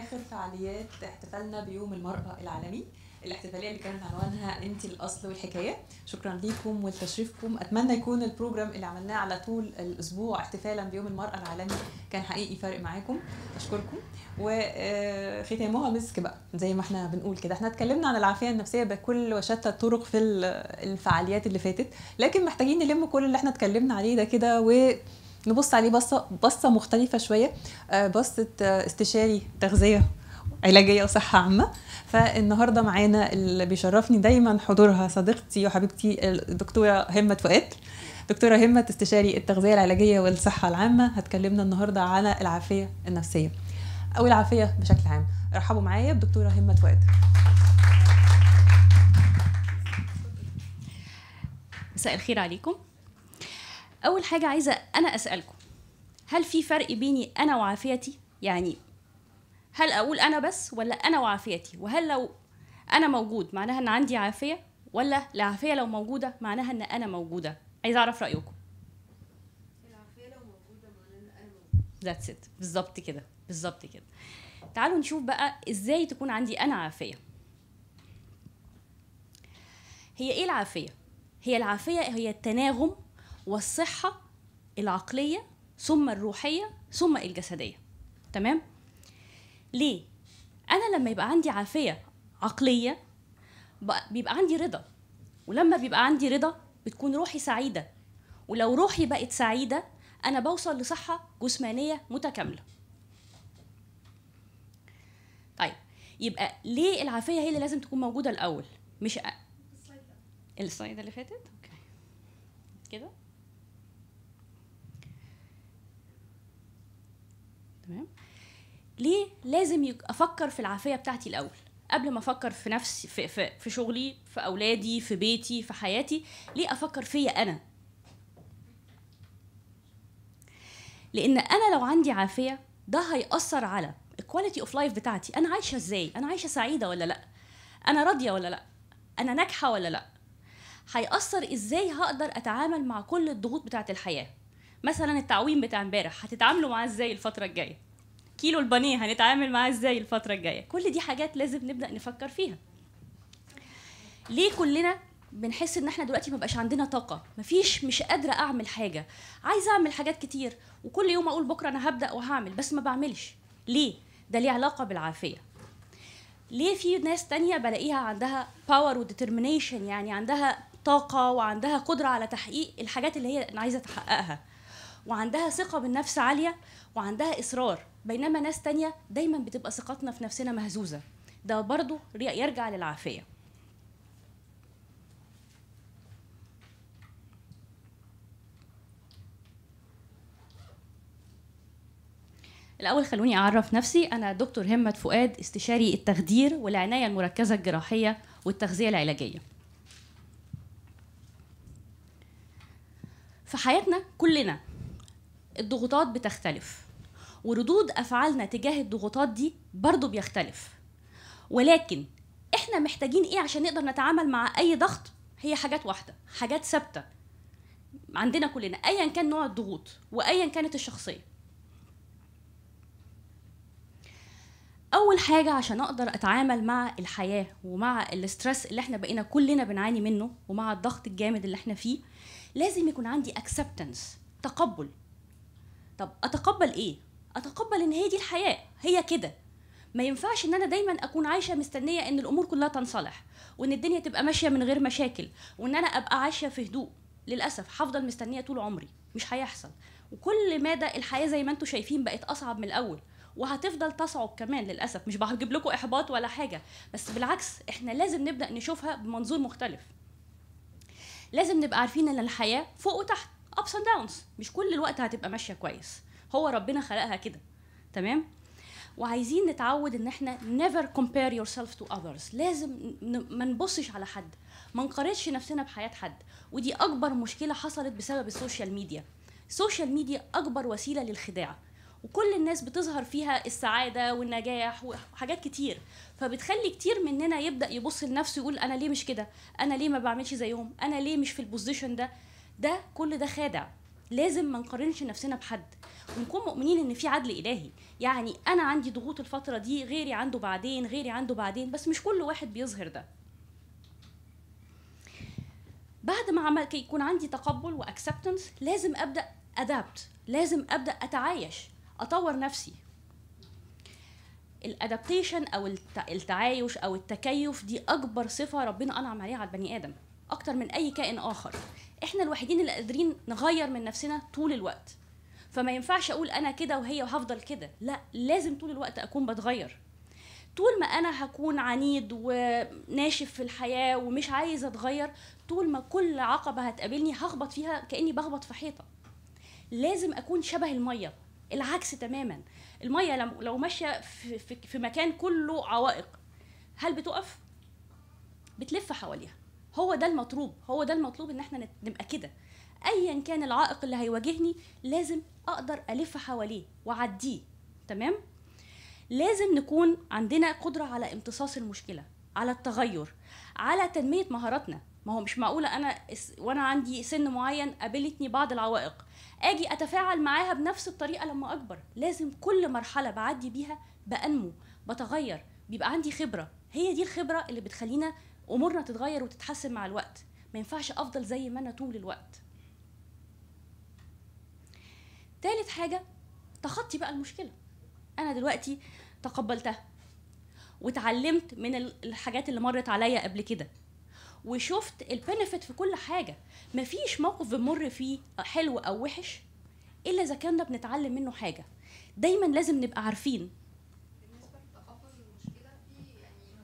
اخر فعاليات احتفالنا بيوم المراه العالمي الاحتفاليه اللي كانت عنوانها انت الاصل والحكايه شكرا ليكم ولتشريفكم اتمنى يكون البروجرام اللي عملناه على طول الاسبوع احتفالا بيوم المراه العالمي كان حقيقي فارق معاكم اشكركم وختامها مسك بقى زي ما احنا بنقول كده احنا اتكلمنا عن العافيه النفسيه بكل وشتى الطرق في الفعاليات اللي فاتت لكن محتاجين نلم كل اللي احنا اتكلمنا عليه ده كده و نبص عليه بصه بصه مختلفه شويه بصه استشاري تغذيه علاجيه وصحه عامه فالنهارده معانا اللي بيشرفني دايما حضورها صديقتي وحبيبتي الدكتوره همه فؤاد دكتوره همه استشاري التغذيه العلاجيه والصحه العامه هتكلمنا النهارده على العافيه النفسيه او العافيه بشكل عام رحبوا معايا بدكتوره همه فؤاد مساء الخير عليكم اول حاجه عايزه انا اسالكم هل في فرق بيني انا وعافيتي يعني هل اقول انا بس ولا انا وعافيتي وهل لو انا موجود معناها ان عندي عافيه ولا العافيه لو موجوده معناها ان انا موجوده عايزه اعرف رايكم العافيه لو موجوده معناها ان انا موجوده ذاتس ات بالظبط كده بالظبط كده تعالوا نشوف بقى ازاي تكون عندي انا عافيه هي ايه العافيه هي العافيه هي التناغم والصحه العقليه ثم الروحيه ثم الجسديه تمام ليه انا لما يبقى عندي عافيه عقليه بيبقى عندي رضا ولما بيبقى عندي رضا بتكون روحي سعيده ولو روحي بقت سعيده انا بوصل لصحه جسمانيه متكامله طيب يبقى ليه العافيه هي اللي لازم تكون موجوده الاول مش أ... السلايد اللي فاتت اوكي كده تمام ليه لازم افكر في العافيه بتاعتي الاول قبل ما افكر في نفسي في, في, في شغلي في اولادي في بيتي في حياتي ليه افكر فيا انا لان انا لو عندي عافيه ده هيأثر على الكواليتي اوف لايف بتاعتي انا عايشه ازاي انا عايشه سعيده ولا لا انا راضيه ولا لا انا ناجحه ولا لا هيأثر ازاي هقدر اتعامل مع كل الضغوط بتاعه الحياه مثلا التعويم بتاع امبارح هتتعاملوا معاه ازاي الفتره الجايه كيلو البانيه هنتعامل معاه ازاي الفتره الجايه كل دي حاجات لازم نبدا نفكر فيها ليه كلنا بنحس ان احنا دلوقتي ما بقاش عندنا طاقه مفيش مش قادره اعمل حاجه عايزه اعمل حاجات كتير وكل يوم اقول بكره انا هبدا وهعمل بس ما بعملش ليه ده ليه علاقه بالعافيه ليه في ناس تانية بلاقيها عندها باور وديترمينيشن يعني عندها طاقة وعندها قدرة على تحقيق الحاجات اللي هي عايزة تحققها وعندها ثقة بالنفس عالية وعندها إصرار بينما ناس تانية دايما بتبقى ثقتنا في نفسنا مهزوزة ده برضو يرجع للعافية الأول خلوني أعرف نفسي أنا دكتور همة فؤاد استشاري التخدير والعناية المركزة الجراحية والتغذية العلاجية في حياتنا كلنا الضغوطات بتختلف وردود افعالنا تجاه الضغوطات دي برضو بيختلف ولكن احنا محتاجين ايه عشان نقدر نتعامل مع اي ضغط هي حاجات واحده حاجات ثابته عندنا كلنا ايا كان نوع الضغوط وايا كانت الشخصيه اول حاجه عشان اقدر اتعامل مع الحياه ومع الاسترس اللي احنا بقينا كلنا بنعاني منه ومع الضغط الجامد اللي احنا فيه لازم يكون عندي acceptance تقبل طب اتقبل ايه اتقبل ان هي دي الحياه هي كده ما ينفعش ان انا دايما اكون عايشه مستنيه ان الامور كلها تنصلح وان الدنيا تبقى ماشيه من غير مشاكل وان انا ابقى عايشه في هدوء للاسف هفضل مستنيه طول عمري مش هيحصل وكل مدى الحياه زي ما انتم شايفين بقت اصعب من الاول وهتفضل تصعب كمان للاسف مش بجيب لكم احباط ولا حاجه بس بالعكس احنا لازم نبدا نشوفها بمنظور مختلف لازم نبقى عارفين ان الحياه فوق وتحت ups and downs مش كل الوقت هتبقى ماشيه كويس هو ربنا خلقها كده تمام وعايزين نتعود ان احنا never compare yourself to others لازم ما نبصش على حد ما نقارنش نفسنا بحياه حد ودي اكبر مشكله حصلت بسبب السوشيال ميديا السوشيال ميديا اكبر وسيله للخداع وكل الناس بتظهر فيها السعاده والنجاح وحاجات كتير فبتخلي كتير مننا يبدا يبص لنفسه يقول انا ليه مش كده انا ليه ما بعملش زيهم انا ليه مش في البوزيشن ده ده كل ده خادع لازم ما نقارنش نفسنا بحد ونكون مؤمنين ان في عدل الهي يعني انا عندي ضغوط الفتره دي غيري عنده بعدين غيري عنده بعدين بس مش كل واحد بيظهر ده بعد ما عمل يكون عندي تقبل واكسبتنس لازم ابدا ادابت لازم ابدا اتعايش اطور نفسي الادابتيشن او الت- التعايش او التكيف دي اكبر صفه ربنا انعم عليها على البني ادم اكتر من اي كائن اخر احنا الوحيدين اللي قادرين نغير من نفسنا طول الوقت فما ينفعش اقول انا كده وهي وهفضل كده لا لازم طول الوقت اكون بتغير طول ما انا هكون عنيد وناشف في الحياه ومش عايز اتغير طول ما كل عقبه هتقابلني هخبط فيها كاني بخبط في حيطه لازم اكون شبه الميه العكس تماما الميه لو- لو ماشيه في, في, في مكان كله عوائق هل بتقف بتلف حواليها هو ده المطلوب هو ده المطلوب ان احنا نت- نبقى كده ايا كان العائق اللي هيواجهني لازم اقدر الف حواليه واعديه تمام لازم نكون عندنا قدرة على امتصاص المشكلة على التغير على تنمية مهاراتنا ما هو مش معقولة أنا اس- وأنا عندي سن معين قابلتني بعض العوائق أجي أتفاعل معاها بنفس الطريقة لما أكبر لازم كل مرحلة بعدي بيها بأنمو بتغير بيبقى عندي خبرة هي دي الخبرة اللي بتخلينا أمورنا تتغير وتتحسن مع الوقت ما ينفعش أفضل زي ما أنا طول الوقت تالت حاجة تخطي بقى المشكلة أنا دلوقتي تقبلتها واتعلمت من ال- الحاجات اللي مرت عليا قبل كده وشفت البنفيت في كل حاجه مفيش موقف بنمر فيه حلو او وحش الا اذا كنا بنتعلم منه حاجه دايما لازم نبقى عارفين بالنسبه لتقبل المشكله في يعني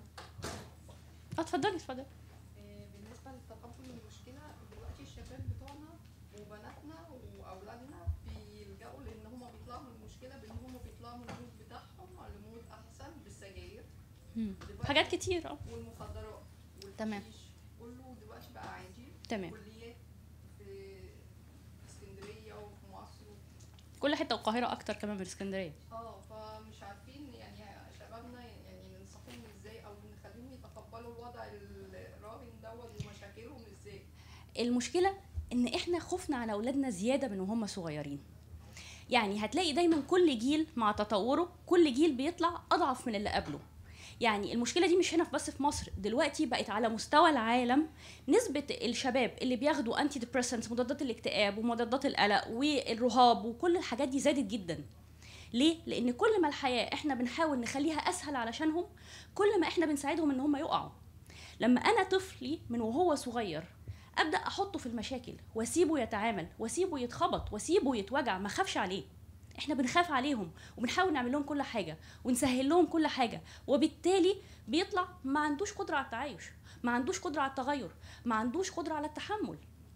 اه اتفضلي اتفضلي آه، بالنسبه لتقبل المشكله دلوقتي الشباب بتوعنا وبناتنا واولادنا بيلجأوا لان هم بيطلعوا من المشكله بان هم بيطلعوا من المود بتاعهم لمود احسن بالسجاير مم. دلوقتي حاجات كتير اه والمخدرات تمام. والحشيش كله دلوقتي بقى عادي تمام كليات في اسكندريه وفي مصر كل حته والقاهره اكتر كمان من اسكندريه اه فمش عارفين يعني شبابنا يعني ننصحهم ازاي او نخليهم يتقبلوا الوضع الراهن دوت ومشاكلهم ازاي المشكله ان احنا خفنا على اولادنا زياده من وهم صغيرين يعني هتلاقي دايما كل جيل مع تطوره كل جيل بيطلع اضعف من اللي قبله يعني المشكله دي مش هنا بس في مصر دلوقتي بقت على مستوى العالم نسبه الشباب اللي بياخدوا انتي ديبريسنتس مضادات الاكتئاب ومضادات القلق والرهاب وكل الحاجات دي زادت جدا ليه لان كل ما الحياه احنا بنحاول نخليها اسهل علشانهم كل ما احنا بنساعدهم ان هم يقعوا لما انا طفلي من وهو صغير ابدا احطه في المشاكل واسيبه يتعامل واسيبه يتخبط واسيبه يتوجع ما اخافش عليه احنا بنخاف عليهم وبنحاول نعمل لهم كل حاجه ونسهل لهم كل حاجه وبالتالي بيطلع ما عندوش قدره على التعايش ما عندوش قدره على التغير ما عندوش قدره على التحمل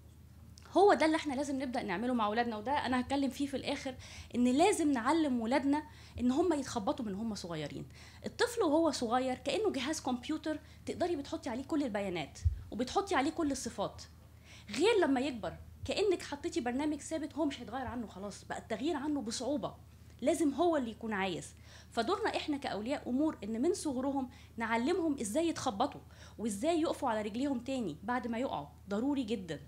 هو ده اللي احنا لازم نبدا نعمله مع اولادنا وده انا هتكلم فيه في الاخر ان لازم نعلم ولادنا ان هم يتخبطوا من هم صغيرين الطفل وهو صغير كانه جهاز كمبيوتر تقدري بتحطي عليه كل البيانات وبتحطي عليه كل الصفات غير لما يكبر كانك حطيتي برنامج ثابت هو مش هيتغير عنه خلاص بقى التغيير عنه بصعوبه لازم هو اللي يكون عايز فدورنا احنا كاولياء امور ان من صغرهم نعلمهم ازاي يتخبطوا وازاي يقفوا على رجليهم تاني بعد ما يقعوا ضروري جدا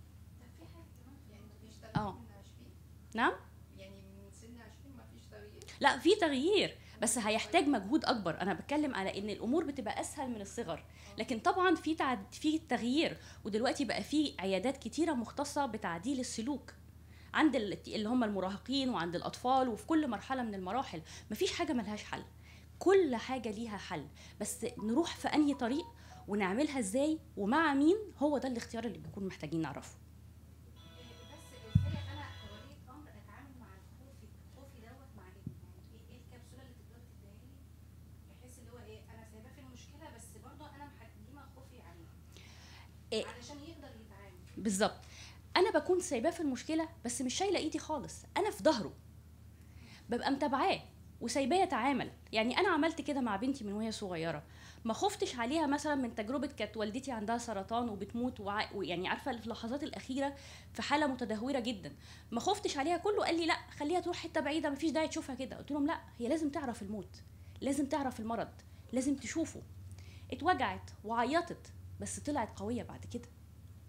يعني مفيش تغيير اه. من 20 نعم يعني من سن 20 مفيش تغيير لا في تغيير بس هيحتاج مجهود اكبر انا بتكلم على ان الامور بتبقى اسهل من الصغر لكن طبعا في تعد... في تغيير ودلوقتي بقى في عيادات كتيره مختصه بتعديل السلوك عند ال- اللي هم المراهقين وعند الاطفال وفي كل مرحله من المراحل مفيش حاجه ملهاش حل كل حاجه ليها حل بس نروح في انهي طريق ونعملها ازاي ومع مين هو ده الاختيار اللي بنكون محتاجين نعرفه بس ازاي انا كولية امر اتعامل مع الخوف خوفي دوت مع ابني يعني ايه ايه الكبسوله اللي تقدري تديها لي بحيث اللي هو ايه انا سايباه في المشكله بس برضه انا محجمه خوفي عليه إيه؟ علشان يقدر يتعامل بالظبط انا بكون سايباه في المشكله بس مش شايله ايدي خالص انا في ظهره ببقى متابعاه وسايباه يتعامل يعني انا عملت كده مع بنتي من وهي صغيره ما خفتش عليها مثلا من تجربه كانت والدتي عندها سرطان وبتموت وع- ويعني عارفه في اللحظات الاخيره في حاله متدهوره جدا ما خفتش عليها كله قال لي لا خليها تروح حته بعيده مفيش داعي تشوفها كده قلت لهم لا هي لازم تعرف الموت لازم تعرف المرض لازم تشوفه اتوجعت وعيطت بس طلعت قويه بعد كده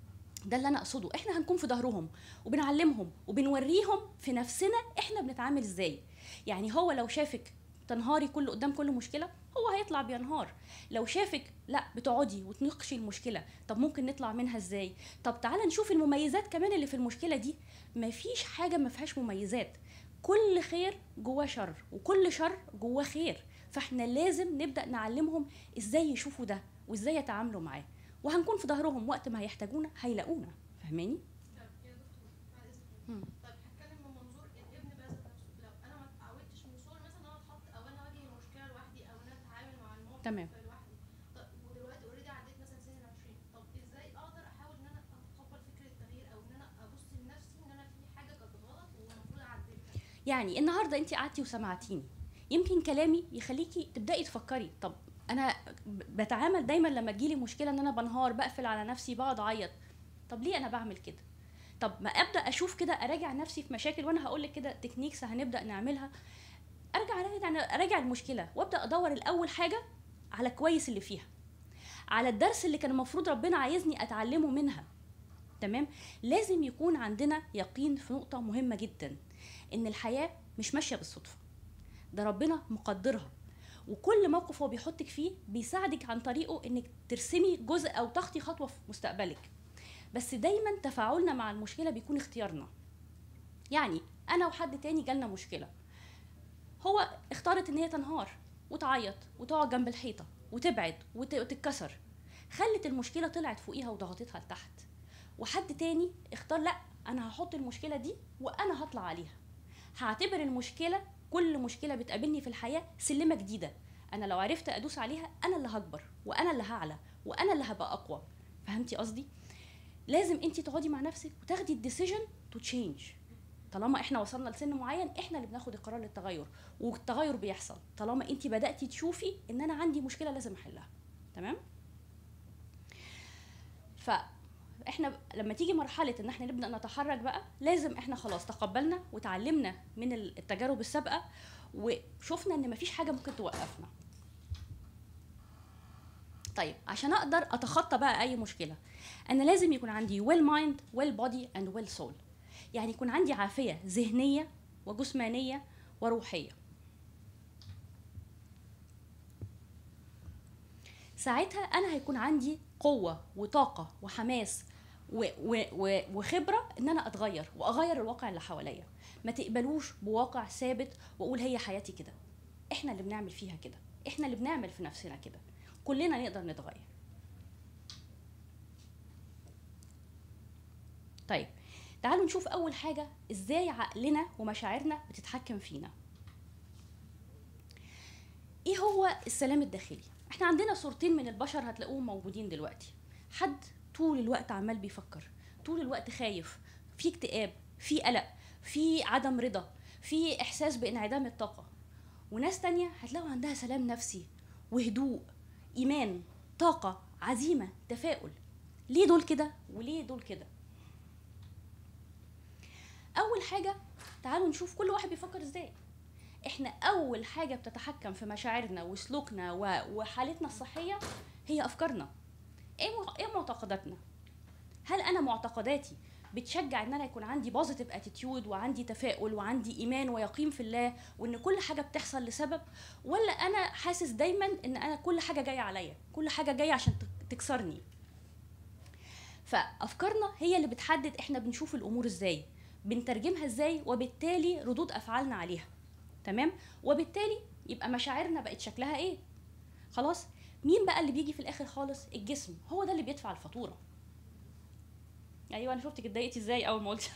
ده اللي انا اقصده احنا هنكون في ظهرهم وبنعلمهم وبنوريهم في نفسنا احنا بنتعامل ازاي يعني هو لو شافك تنهاري كل قدام كل مشكله هو هيطلع بينهار لو شافك لا بتقعدي وتناقشي المشكله طب ممكن نطلع منها ازاي طب تعالى نشوف المميزات كمان اللي في المشكله دي مفيش حاجه ما فيهاش مميزات كل خير جواه شر وكل شر جواه خير فاحنا لازم نبدا نعلمهم ازاي يشوفوا ده وازاي يتعاملوا معاه وهنكون في ظهرهم وقت ما هيحتاجونا هيلاقونا فاهماني طب يا دكتور بعد اذنك مم. طب هتكلم من منظور الابن بقى ذات نفسه لو انا ما اتعودتش من صغري مثلا ان انا اتحط او انا اواجه المشكله لوحدي او ان انا اتعامل مع الموقف تمام. لوحدي طب ودلوقتي اوريدي عديت مثلا سن ال 20 طب ازاي اقدر احاول ان انا اتقبل فكره التغيير او ان انا ابص لنفسي ان انا في حاجه كانت غلط والمفروض اعدلها يعني النهارده انت قعدتي وسمعتيني يمكن كلامي يخليكي تبداي تفكري طب انا ب- بتعامل دايما لما تجيلي مشكله ان انا بنهار بقفل على نفسي بقعد اعيط طب ليه انا بعمل كده طب ما ابدا اشوف كده اراجع نفسي في مشاكل وانا هقول لك كده تكنيكس هنبدا نعملها ارجع اراجع اراجع المشكله وابدا ادور الاول حاجه على كويس اللي فيها على الدرس اللي كان المفروض ربنا عايزني اتعلمه منها تمام لازم يكون عندنا يقين في نقطه مهمه جدا ان الحياه مش ماشيه بالصدفه ده ربنا مقدرها وكل موقف هو بيحطك فيه بيساعدك عن طريقه انك ترسمي جزء او تخطي خطوه في مستقبلك بس دايما تفاعلنا مع المشكله بيكون اختيارنا يعني انا وحد تاني جالنا مشكله هو اختارت ان هي تنهار وتعيط وتقعد جنب الحيطه وتبعد وت- وتتكسر خلت المشكله طلعت فوقيها وضغطتها لتحت وحد تاني اختار لا انا هحط المشكله دي وانا هطلع عليها هعتبر المشكله كل مشكله بتقابلني في الحياه سلمه جديده انا لو عرفت ادوس عليها انا اللي هكبر وانا اللي هعلى وانا اللي هبقى اقوى فهمتي قصدي لازم انت تقعدي مع نفسك وتاخدي الديسيجن تو تشينج طالما احنا وصلنا لسن معين احنا اللي بناخد القرار للتغير والتغير بيحصل طالما انت بداتي تشوفي ان انا عندي مشكله لازم احلها تمام فاحنا لما تيجي مرحله ان احنا نبدا نتحرك بقى لازم احنا خلاص تقبلنا وتعلمنا من التجارب السابقه وشفنا ان مفيش حاجه ممكن توقفنا طيب عشان اقدر اتخطى بقى اي مشكله انا لازم يكون عندي well mind well body and well soul يعني يكون عندي عافيه ذهنيه وجسمانيه وروحيه ساعتها انا هيكون عندي قوه وطاقه وحماس و و و وخبره ان انا اتغير واغير الواقع اللي حواليا ما تقبلوش بواقع ثابت واقول هي حياتي كده احنا اللي بنعمل فيها كده احنا اللي بنعمل في نفسنا كده كلنا نقدر نتغير طيب تعالوا نشوف اول حاجه ازاي عقلنا ومشاعرنا بتتحكم فينا ايه هو السلام الداخلي احنا عندنا صورتين من البشر هتلاقوهم موجودين دلوقتي حد طول الوقت عمال بيفكر طول الوقت خايف في اكتئاب في قلق في عدم رضا في احساس بانعدام الطاقه وناس تانية هتلاقوا عندها سلام نفسي وهدوء ايمان طاقه عزيمه تفاؤل ليه دول كده وليه دول كده اول حاجه تعالوا نشوف كل واحد بيفكر ازاي احنا اول حاجه بتتحكم في مشاعرنا وسلوكنا و- وحالتنا الصحيه هي افكارنا ايه مع- ايه معتقداتنا هل انا معتقداتي بتشجع ان انا يكون عندي بوزيتيف اتيتيود وعندي تفاؤل وعندي ايمان ويقين في الله وان كل حاجه بتحصل لسبب ولا انا حاسس دايما ان انا كل حاجه جايه عليا كل حاجه جايه عشان تك- تكسرني فافكارنا هي اللي بتحدد احنا بنشوف الامور ازاي بنترجمها ازاي وبالتالي ردود افعالنا عليها تمام وبالتالي يبقى مشاعرنا بقت شكلها ايه خلاص مين بقى اللي بيجي في الاخر خالص الجسم هو ده اللي بيدفع الفاتوره ايوه انا شفتك اتضايقتي ازاي اول ما قلت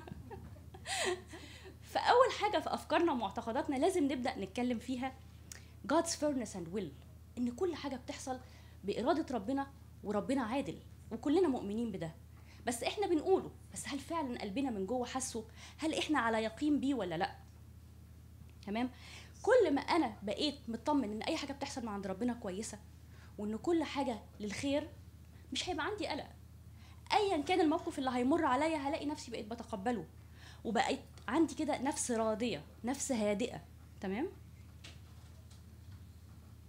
فاول حاجه في افكارنا ومعتقداتنا لازم نبدا نتكلم فيها God's fairness and will ان كل حاجه بتحصل باراده ربنا وربنا عادل وكلنا مؤمنين بده بس احنا بنقوله بس هل فعلا قلبنا من جوه حاسه هل احنا على يقين بيه ولا لا تمام كل ما انا بقيت مطمن ان اي حاجه بتحصل من عند ربنا كويسه وان كل حاجه للخير مش هيبقى عندي قلق ايا كان الموقف اللي هيمر عليا هلاقي نفسي بقيت بتقبله وبقيت عندي كده نفس راضيه نفس هادئه تمام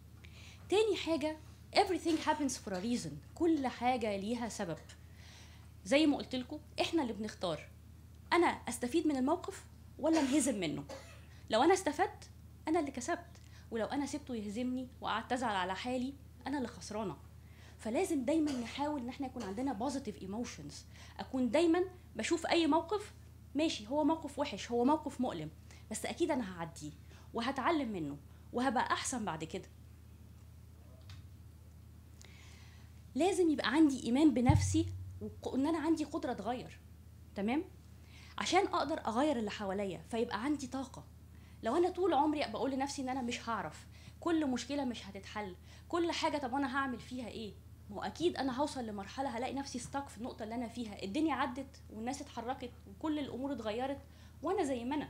تاني حاجه everything happens for a reason كل حاجه ليها سبب زي ما قلت لكم احنا اللي بنختار انا استفيد من الموقف ولا انهزم منه لو انا استفدت انا اللي كسبت ولو انا سبته يهزمني وقعدت ازعل على حالي انا اللي خسرانه فلازم دايما نحاول ان احنا يكون عندنا بوزيتيف ايموشنز اكون دايما بشوف اي موقف ماشي هو موقف وحش هو موقف مؤلم بس اكيد انا هعديه وهتعلم منه وهبقى احسن بعد كده لازم يبقى عندي ايمان بنفسي وان انا عندي قدره اتغير تمام عشان اقدر اغير اللي حواليا فيبقى عندي طاقه لو انا طول عمري بقول لنفسي ان انا مش هعرف كل مشكله مش هتتحل كل حاجه طب انا هعمل فيها ايه ما هو اكيد انا هوصل لمرحله هلاقي نفسي ستاك في النقطه اللي انا فيها الدنيا عدت والناس اتحركت وكل الامور اتغيرت وانا زي ما انا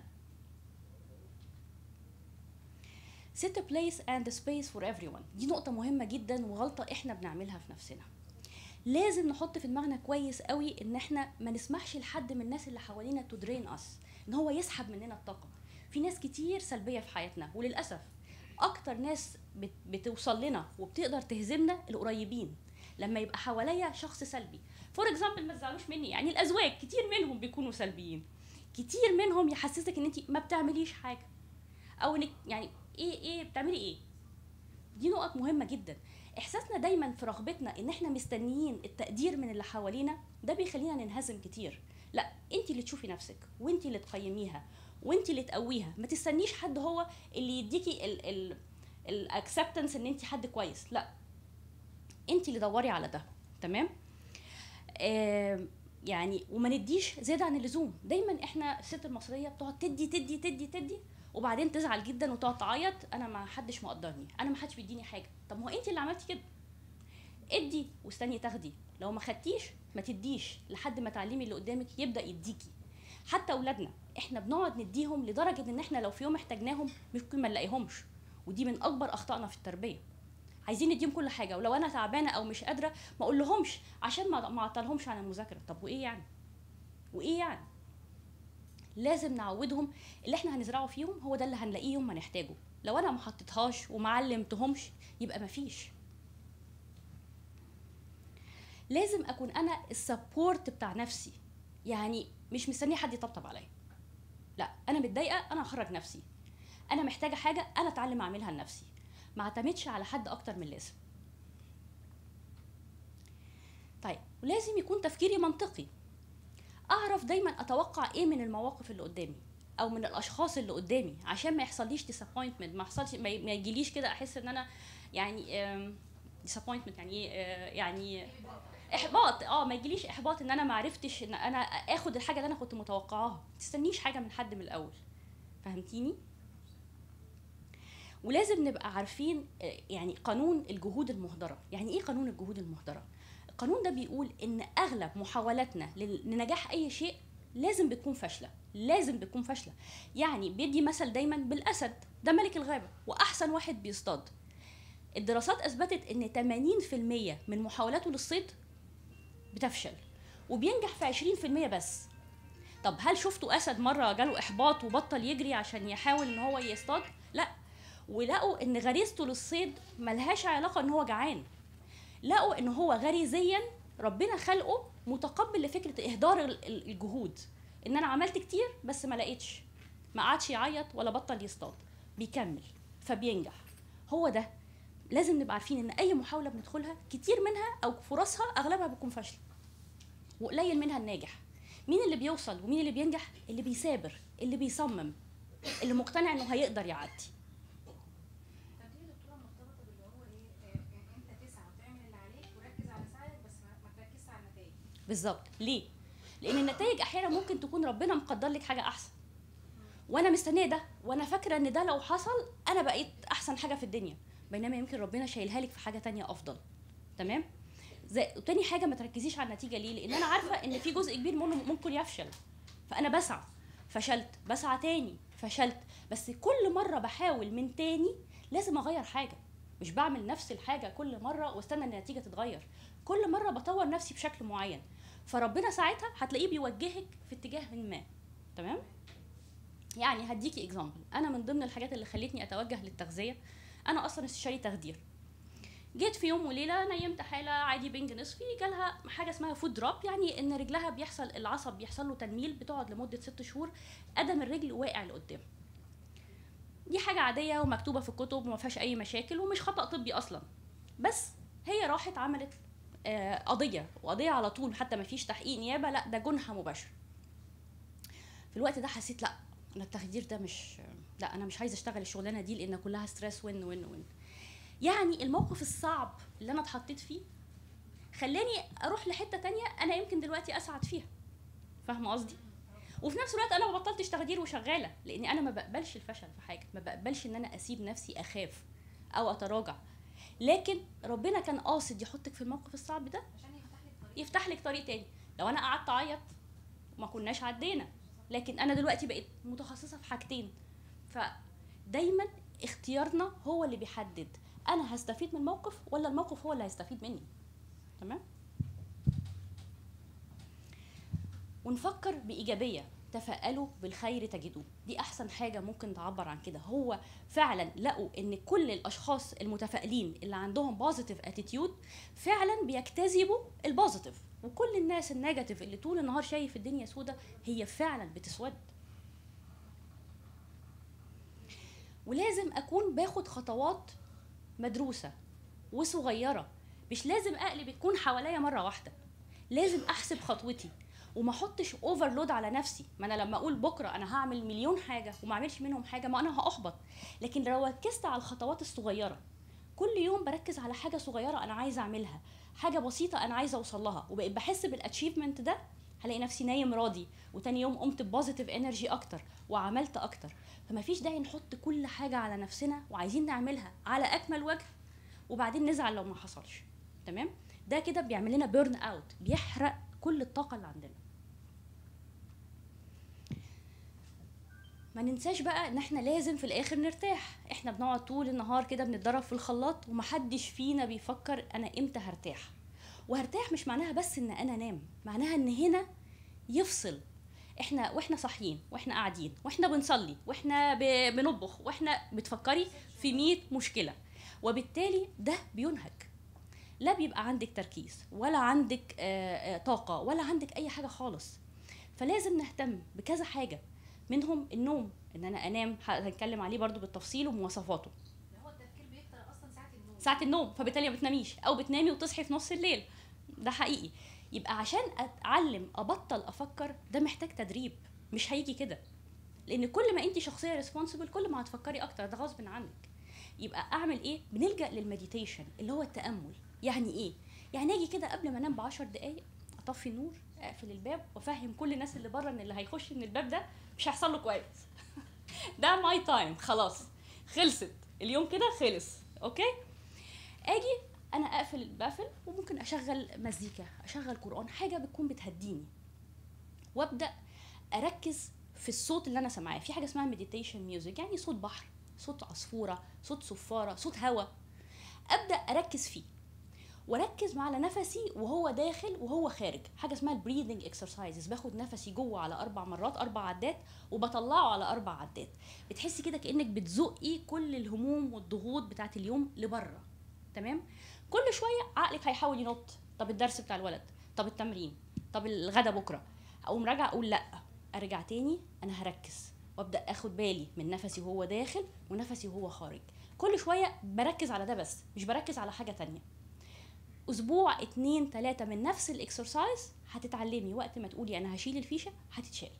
set a place and a space for everyone دي نقطة مهمة جدا وغلطة احنا بنعملها في نفسنا لازم نحط في دماغنا كويس قوي ان احنا ما نسمحش لحد من الناس اللي حوالينا to drain us ان هو يسحب مننا الطاقة في ناس كتير سلبية في حياتنا وللأسف اكتر ناس بت- بتوصل لنا وبتقدر تهزمنا القريبين لما يبقى حواليا شخص سلبي فور اكزامبل ما تزعلوش مني يعني الازواج كتير منهم بيكونوا سلبيين كتير منهم يحسسك ان انت ما بتعمليش حاجه او انك يعني ايه ايه بتعملي ايه دي نقط مهمه جدا احساسنا دايما في رغبتنا ان احنا مستنيين التقدير من اللي حوالينا ده بيخلينا ننهزم كتير لا انت اللي تشوفي نفسك وانت اللي تقيميها وانت اللي تقويها ما تستنيش حد هو اللي يديكي ال ال الاكسبتنس ان انت حد كويس لا انت اللي دوري على ده تمام آه يعني وما نديش زياده عن اللزوم دايما احنا الست المصريه بتقعد تدي تدي تدي تدي وبعدين تزعل جدا وتقعد تعيط انا ما حدش مقدرني انا ما حدش بيديني حاجه طب ما هو انت اللي عملتي كده ادي واستني تاخدي لو ما خدتيش ما تديش لحد ما تعلمي اللي قدامك يبدا يديكي حتى اولادنا احنا بنقعد نديهم لدرجه ان احنا لو في يوم احتاجناهم ممكن ما نلاقيهمش ودي من اكبر اخطائنا في التربيه عايزين نديهم كل حاجه ولو انا تعبانه او مش قادره ما اقول لهمش عشان ما ما اعطلهمش عن المذاكره طب وايه يعني وايه يعني لازم نعودهم اللي احنا هنزرعه فيهم هو ده اللي هنلاقيه يوم ما نحتاجه لو انا ما حطيتهاش وما علمتهمش يبقى ما فيش لازم اكون انا السبورت بتاع نفسي يعني مش مستنيه حد يطبطب عليا لا انا متضايقه انا هخرج نفسي انا محتاجه حاجه انا اتعلم اعملها لنفسي ما اعتمدش على حد اكتر من اللازم طيب ولازم يكون تفكيري منطقي اعرف دايما اتوقع ايه من المواقف اللي قدامي او من الاشخاص اللي قدامي عشان ما يحصليش disappointment ما يحصلش ما ي- ما يجيليش كده احس ان انا يعني آم، disappointment يعني ايه آه، يعني احباط اه ما يجيليش احباط ان انا ما عرفتش ان انا اخد الحاجه اللي انا كنت متوقعاها ما تستنيش حاجه من حد من الاول فهمتيني ولازم نبقى عارفين آه، يعني قانون الجهود المهدره يعني ايه قانون الجهود المهدره القانون ده بيقول ان اغلب محاولاتنا لل- لنجاح اي شيء لازم بتكون فاشله لازم بتكون فاشله يعني بيدي مثل دايما بالاسد ده ملك الغابه واحسن واحد بيصطاد الدراسات اثبتت ان 80% من محاولاته للصيد بتفشل وبينجح في 20% بس طب هل شفتوا اسد مره جاله احباط وبطل يجري عشان يحاول ان هو يصطاد لا ولقوا ان غريزته للصيد ملهاش علاقه ان هو جعان لقوا ان هو غريزيا ربنا خلقه متقبل لفكره اهدار ال- ال- الجهود ان انا عملت كتير بس ما لقيتش ما قعدش يعيط ولا بطل يصطاد بيكمل فبينجح هو ده لازم نبقى عارفين ان اي محاوله بندخلها كتير منها او فرصها اغلبها بتكون فاشله وقليل منها الناجح مين اللي بيوصل ومين اللي بينجح اللي بيثابر اللي بيصمم اللي مقتنع انه هيقدر يعدي طب دي يا دكتوره مرتبطه باللي هو ايه آه، انت تسعى وتعمل اللي عليك وركز على سعيك بس ما ما تركزش على النتائج بالظبط ليه لان النتائج احيانا ممكن تكون ربنا مقدر لك حاجه احسن وانا مستنيه ده وانا فاكره ان ده لو حصل انا بقيت احسن حاجه في الدنيا بينما يمكن ربنا شايلها لك في حاجه تانية افضل تمام زي وتاني حاجه ما تركزيش على النتيجه ليه لان انا عارفه ان في جزء كبير منه ممكن يفشل فانا بسعى فشلت بسعى تاني فشلت بس كل مره بحاول من تاني لازم اغير حاجه مش بعمل نفس الحاجه كل مره واستنى ان النتيجه تتغير كل مره بطور نفسي بشكل معين فربنا ساعتها هتلاقيه بيوجهك في اتجاه ما تمام يعني هديكي اكزامبل انا من ضمن الحاجات اللي خلتني اتوجه للتغذيه انا اصلا استشاري تخدير جيت في يوم وليله نيمت حاله عادي بنج نصفي جالها حاجه اسمها فود دروب يعني ان رجلها بيحصل العصب بيحصل له تنميل بتقعد لمده ست شهور قدم الرجل واقع لقدام دي حاجه عاديه ومكتوبه في الكتب وما فيهاش اي مشاكل ومش خطا طبي اصلا بس هي راحت عملت آه، قضيه وقضيه على طول حتى ما فيش تحقيق نيابه لا ده جنحه مباشر في الوقت ده حسيت لا انا التخدير ده مش لا انا مش عايزه اشتغل الشغلانه دي لان كلها ستريس وين وين وين يعني الموقف الصعب اللي انا اتحطيت فيه خلاني اروح لحته تانية انا يمكن دلوقتي اسعد فيها فاهمه قصدي وفي نفس الوقت انا ما بطلتش تخدير وشغاله لاني انا ما بقبلش الفشل في حاجه ما بقبلش ان انا اسيب نفسي اخاف او اتراجع لكن ربنا كان قاصد يحطك في الموقف الصعب ده عشان يفتح لك طريق يفتح لك طريق تاني لو انا قعدت اعيط ما كناش عدينا لكن انا دلوقتي بقيت متخصصه في حاجتين فدايما اختيارنا هو اللي بيحدد انا هستفيد من الموقف ولا الموقف هو اللي هيستفيد مني تمام ونفكر بايجابيه تفائلوا بالخير تجدوه دي احسن حاجه ممكن تعبر عن كده هو فعلا لقوا ان كل الاشخاص المتفائلين اللي عندهم بوزيتيف اتيتيود فعلا بيجتذبوا البوزيتيف وكل الناس النيجاتيف اللي طول النهار شايف الدنيا سودة هي فعلا بتسود ولازم اكون باخد خطوات مدروسه وصغيره مش لازم اقلب تكون حواليا مره واحده لازم احسب خطوتي وما احطش اوفرلود على نفسي ما انا لما اقول بكره انا هعمل مليون حاجه وما اعملش منهم حاجه ما انا هاحبط لكن لو ركزت على الخطوات الصغيره كل يوم بركز على حاجه صغيره انا عايزه اعملها حاجه بسيطه انا عايزه اوصل لها وبقيت بحس بالاتشيفمنت ده هلاقي نفسي نايم راضي وتاني يوم قمت ببوزيتيف انرجي اكتر وعملت اكتر فما فيش داعي نحط كل حاجه على نفسنا وعايزين نعملها على اكمل وجه وبعدين نزعل لو ما حصلش تمام ده كده بيعمل لنا بيرن اوت بيحرق كل الطاقه اللي عندنا ما ننساش بقى ان احنا لازم في الاخر نرتاح احنا بنقعد طول النهار كده بنتدرب في الخلاط ومحدش فينا بيفكر انا امتى هرتاح وهرتاح مش معناها بس ان انا انام معناها ان هنا يفصل احنا واحنا صاحيين واحنا قاعدين واحنا بنصلي واحنا ب- بنطبخ واحنا بتفكري في 100 مشكله وبالتالي ده بينهك لا بيبقى عندك تركيز ولا عندك آه، آه، طاقه ولا عندك اي حاجه خالص فلازم نهتم بكذا حاجه منهم النوم ان انا انام هنتكلم عليه برضو بالتفصيل ومواصفاته ده هو التفكير بيكتر اصلا ساعه النوم ساعه النوم فبالتالي ما بتناميش او بتنامي وتصحي في نص الليل ده حقيقي يبقى عشان اتعلم ابطل افكر ده محتاج تدريب مش هيجي كده لان كل ما انت شخصيه ريسبونسبل كل ما هتفكري اكتر ده غصب عنك يبقى اعمل ايه بنلجا للمديتيشن اللي هو التامل يعني ايه يعني اجي كده قبل ما انام ب 10 دقائق اطفي النور اقفل الباب وافهم كل الناس اللي بره ان اللي هيخش من الباب ده مش هيحصل له كويس ده ماي تايم خلاص خلصت اليوم كده خلص اوكي اجي انا اقفل بقفل وممكن اشغل مزيكا اشغل قران حاجه بتكون بتهديني وابدا اركز في الصوت اللي انا سامعاه في حاجه اسمها مديتيشن ميوزك يعني صوت بحر صوت عصفوره صوت صفاره صوت هوا ابدا اركز فيه واركز على نفسي وهو داخل وهو خارج حاجه اسمها البريذنج اكسرسايزز باخد نفسي جوه على اربع مرات اربع عدات وبطلعه على اربع عدات بتحسي كده كانك بتزقي كل الهموم والضغوط بتاعت اليوم لبره تمام كل شويه عقلك هيحاول ينط طب الدرس بتاع الولد طب التمرين طب الغدا بكره اقوم راجعه اقول لا ارجع تاني انا هركز وابدا اخد بالي من نفسي وهو داخل ونفسي وهو خارج كل شويه بركز على ده بس مش بركز على حاجه تانية اسبوع اتنين تلاتة من نفس الاكسرسايز هتتعلمي وقت ما تقولي انا هشيل الفيشه هتتشال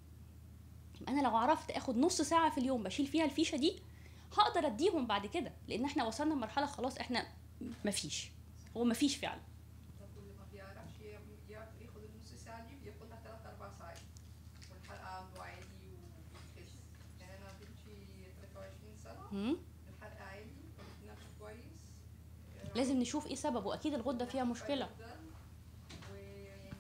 يبقى انا لو عرفت اخد نص ساعه في اليوم بشيل فيها الفيشه دي هقدر اديهم بعد كده لان احنا وصلنا لمرحله خلاص احنا مفيش هو مفيش فعلا طب واللي ما بيعرفش يعمل- يعرف ياخد النص ساعة دي بياخدها تلات أربع ساعات والحلقة عنده عادي وبيخس يعني أنا بنتي 23 سنة مم. الحلقة عادي وبتنام كويس لازم نشوف ايه سببه اكيد الغده فيها مشكله جداً. ويعني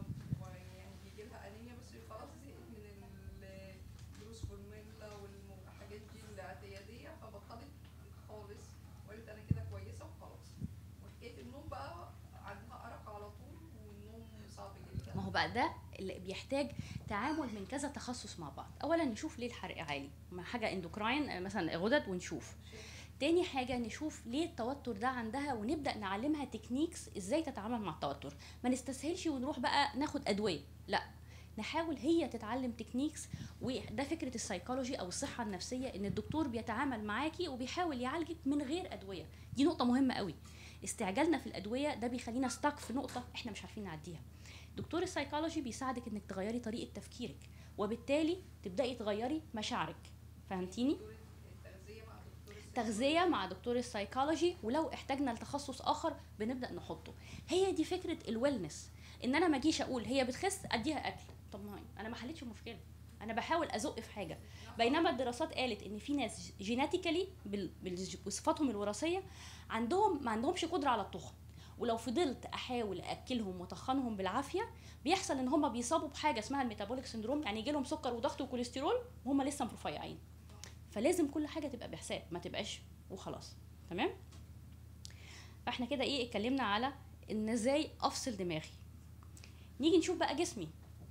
ويعني بيجي لها انيميا بس خلاص زهقت من الدروس فورميلا والحاجات دي الاعتياديه فبطلت خالص وقالت انا كده كويسه وخلاص وحكايه النوم بقى عندها ارق على طول والنوم صعب جدا ما هو بقى ده اللي بيحتاج تعامل من كذا تخصص مع بعض اولا نشوف ليه الحرق عالي ما حاجه اندوكراين آه، مثلا غدد ونشوف تاني حاجة نشوف ليه التوتر ده عندها ونبدأ نعلمها تكنيكس ازاي تتعامل مع التوتر ما نستسهلش ونروح بقى ناخد أدوية لا نحاول هي تتعلم تكنيكس وده فكرة السيكولوجي أو الصحة النفسية إن الدكتور بيتعامل معاكي وبيحاول يعالجك من غير أدوية دي نقطة مهمة قوي استعجالنا في الأدوية ده بيخلينا ستاك في نقطة احنا مش عارفين نعديها دكتور السيكولوجي بيساعدك انك تغيري طريقة تفكيرك وبالتالي تبدأي تغيري مشاعرك فهمتيني؟ التغذيه مع دكتور السيكولوجي. تغذيه مع دكتور السايكولوجي ولو احتاجنا لتخصص اخر بنبدا نحطه هي دي فكره الويلنس ان انا ما اجيش اقول هي بتخس اديها اكل طب ما انا ما حلتش المشكله انا بحاول ازق في حاجه بينما الدراسات قالت ان في ناس جيناتيكالي بصفاتهم الوراثيه عندهم ما عندهمش قدره على التخن ولو فضلت احاول اكلهم وطخنهم بالعافيه بيحصل ان هم بيصابوا بحاجه اسمها الميتابوليك سندروم يعني يجي لهم سكر وضغط وكوليسترول وهم لسه رفيعين فلازم كل حاجه تبقى بحساب ما تبقاش وخلاص تمام فاحنا كده ايه اتكلمنا على ان ازاي افصل دماغي نيجي نشوف بقى جسمي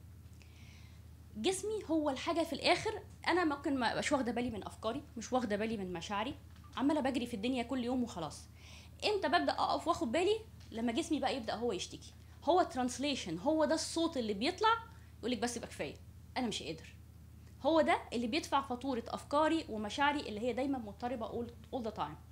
جسمي هو الحاجه في الاخر انا ممكن ما ابقاش واخده بالي من افكاري مش واخده بالي من مشاعري عماله بجري في الدنيا كل يوم وخلاص امتى ببدا اقف واخد بالي لما جسمي بقى يبدا هو يشتكي هو ترانسليشن هو ده الصوت اللي بيطلع يقول لك بس يبقى كفايه انا مش قادر هو ده اللي بيدفع فاتورة أفكاري ومشاعري اللي هي دايما مضطربة all, all the time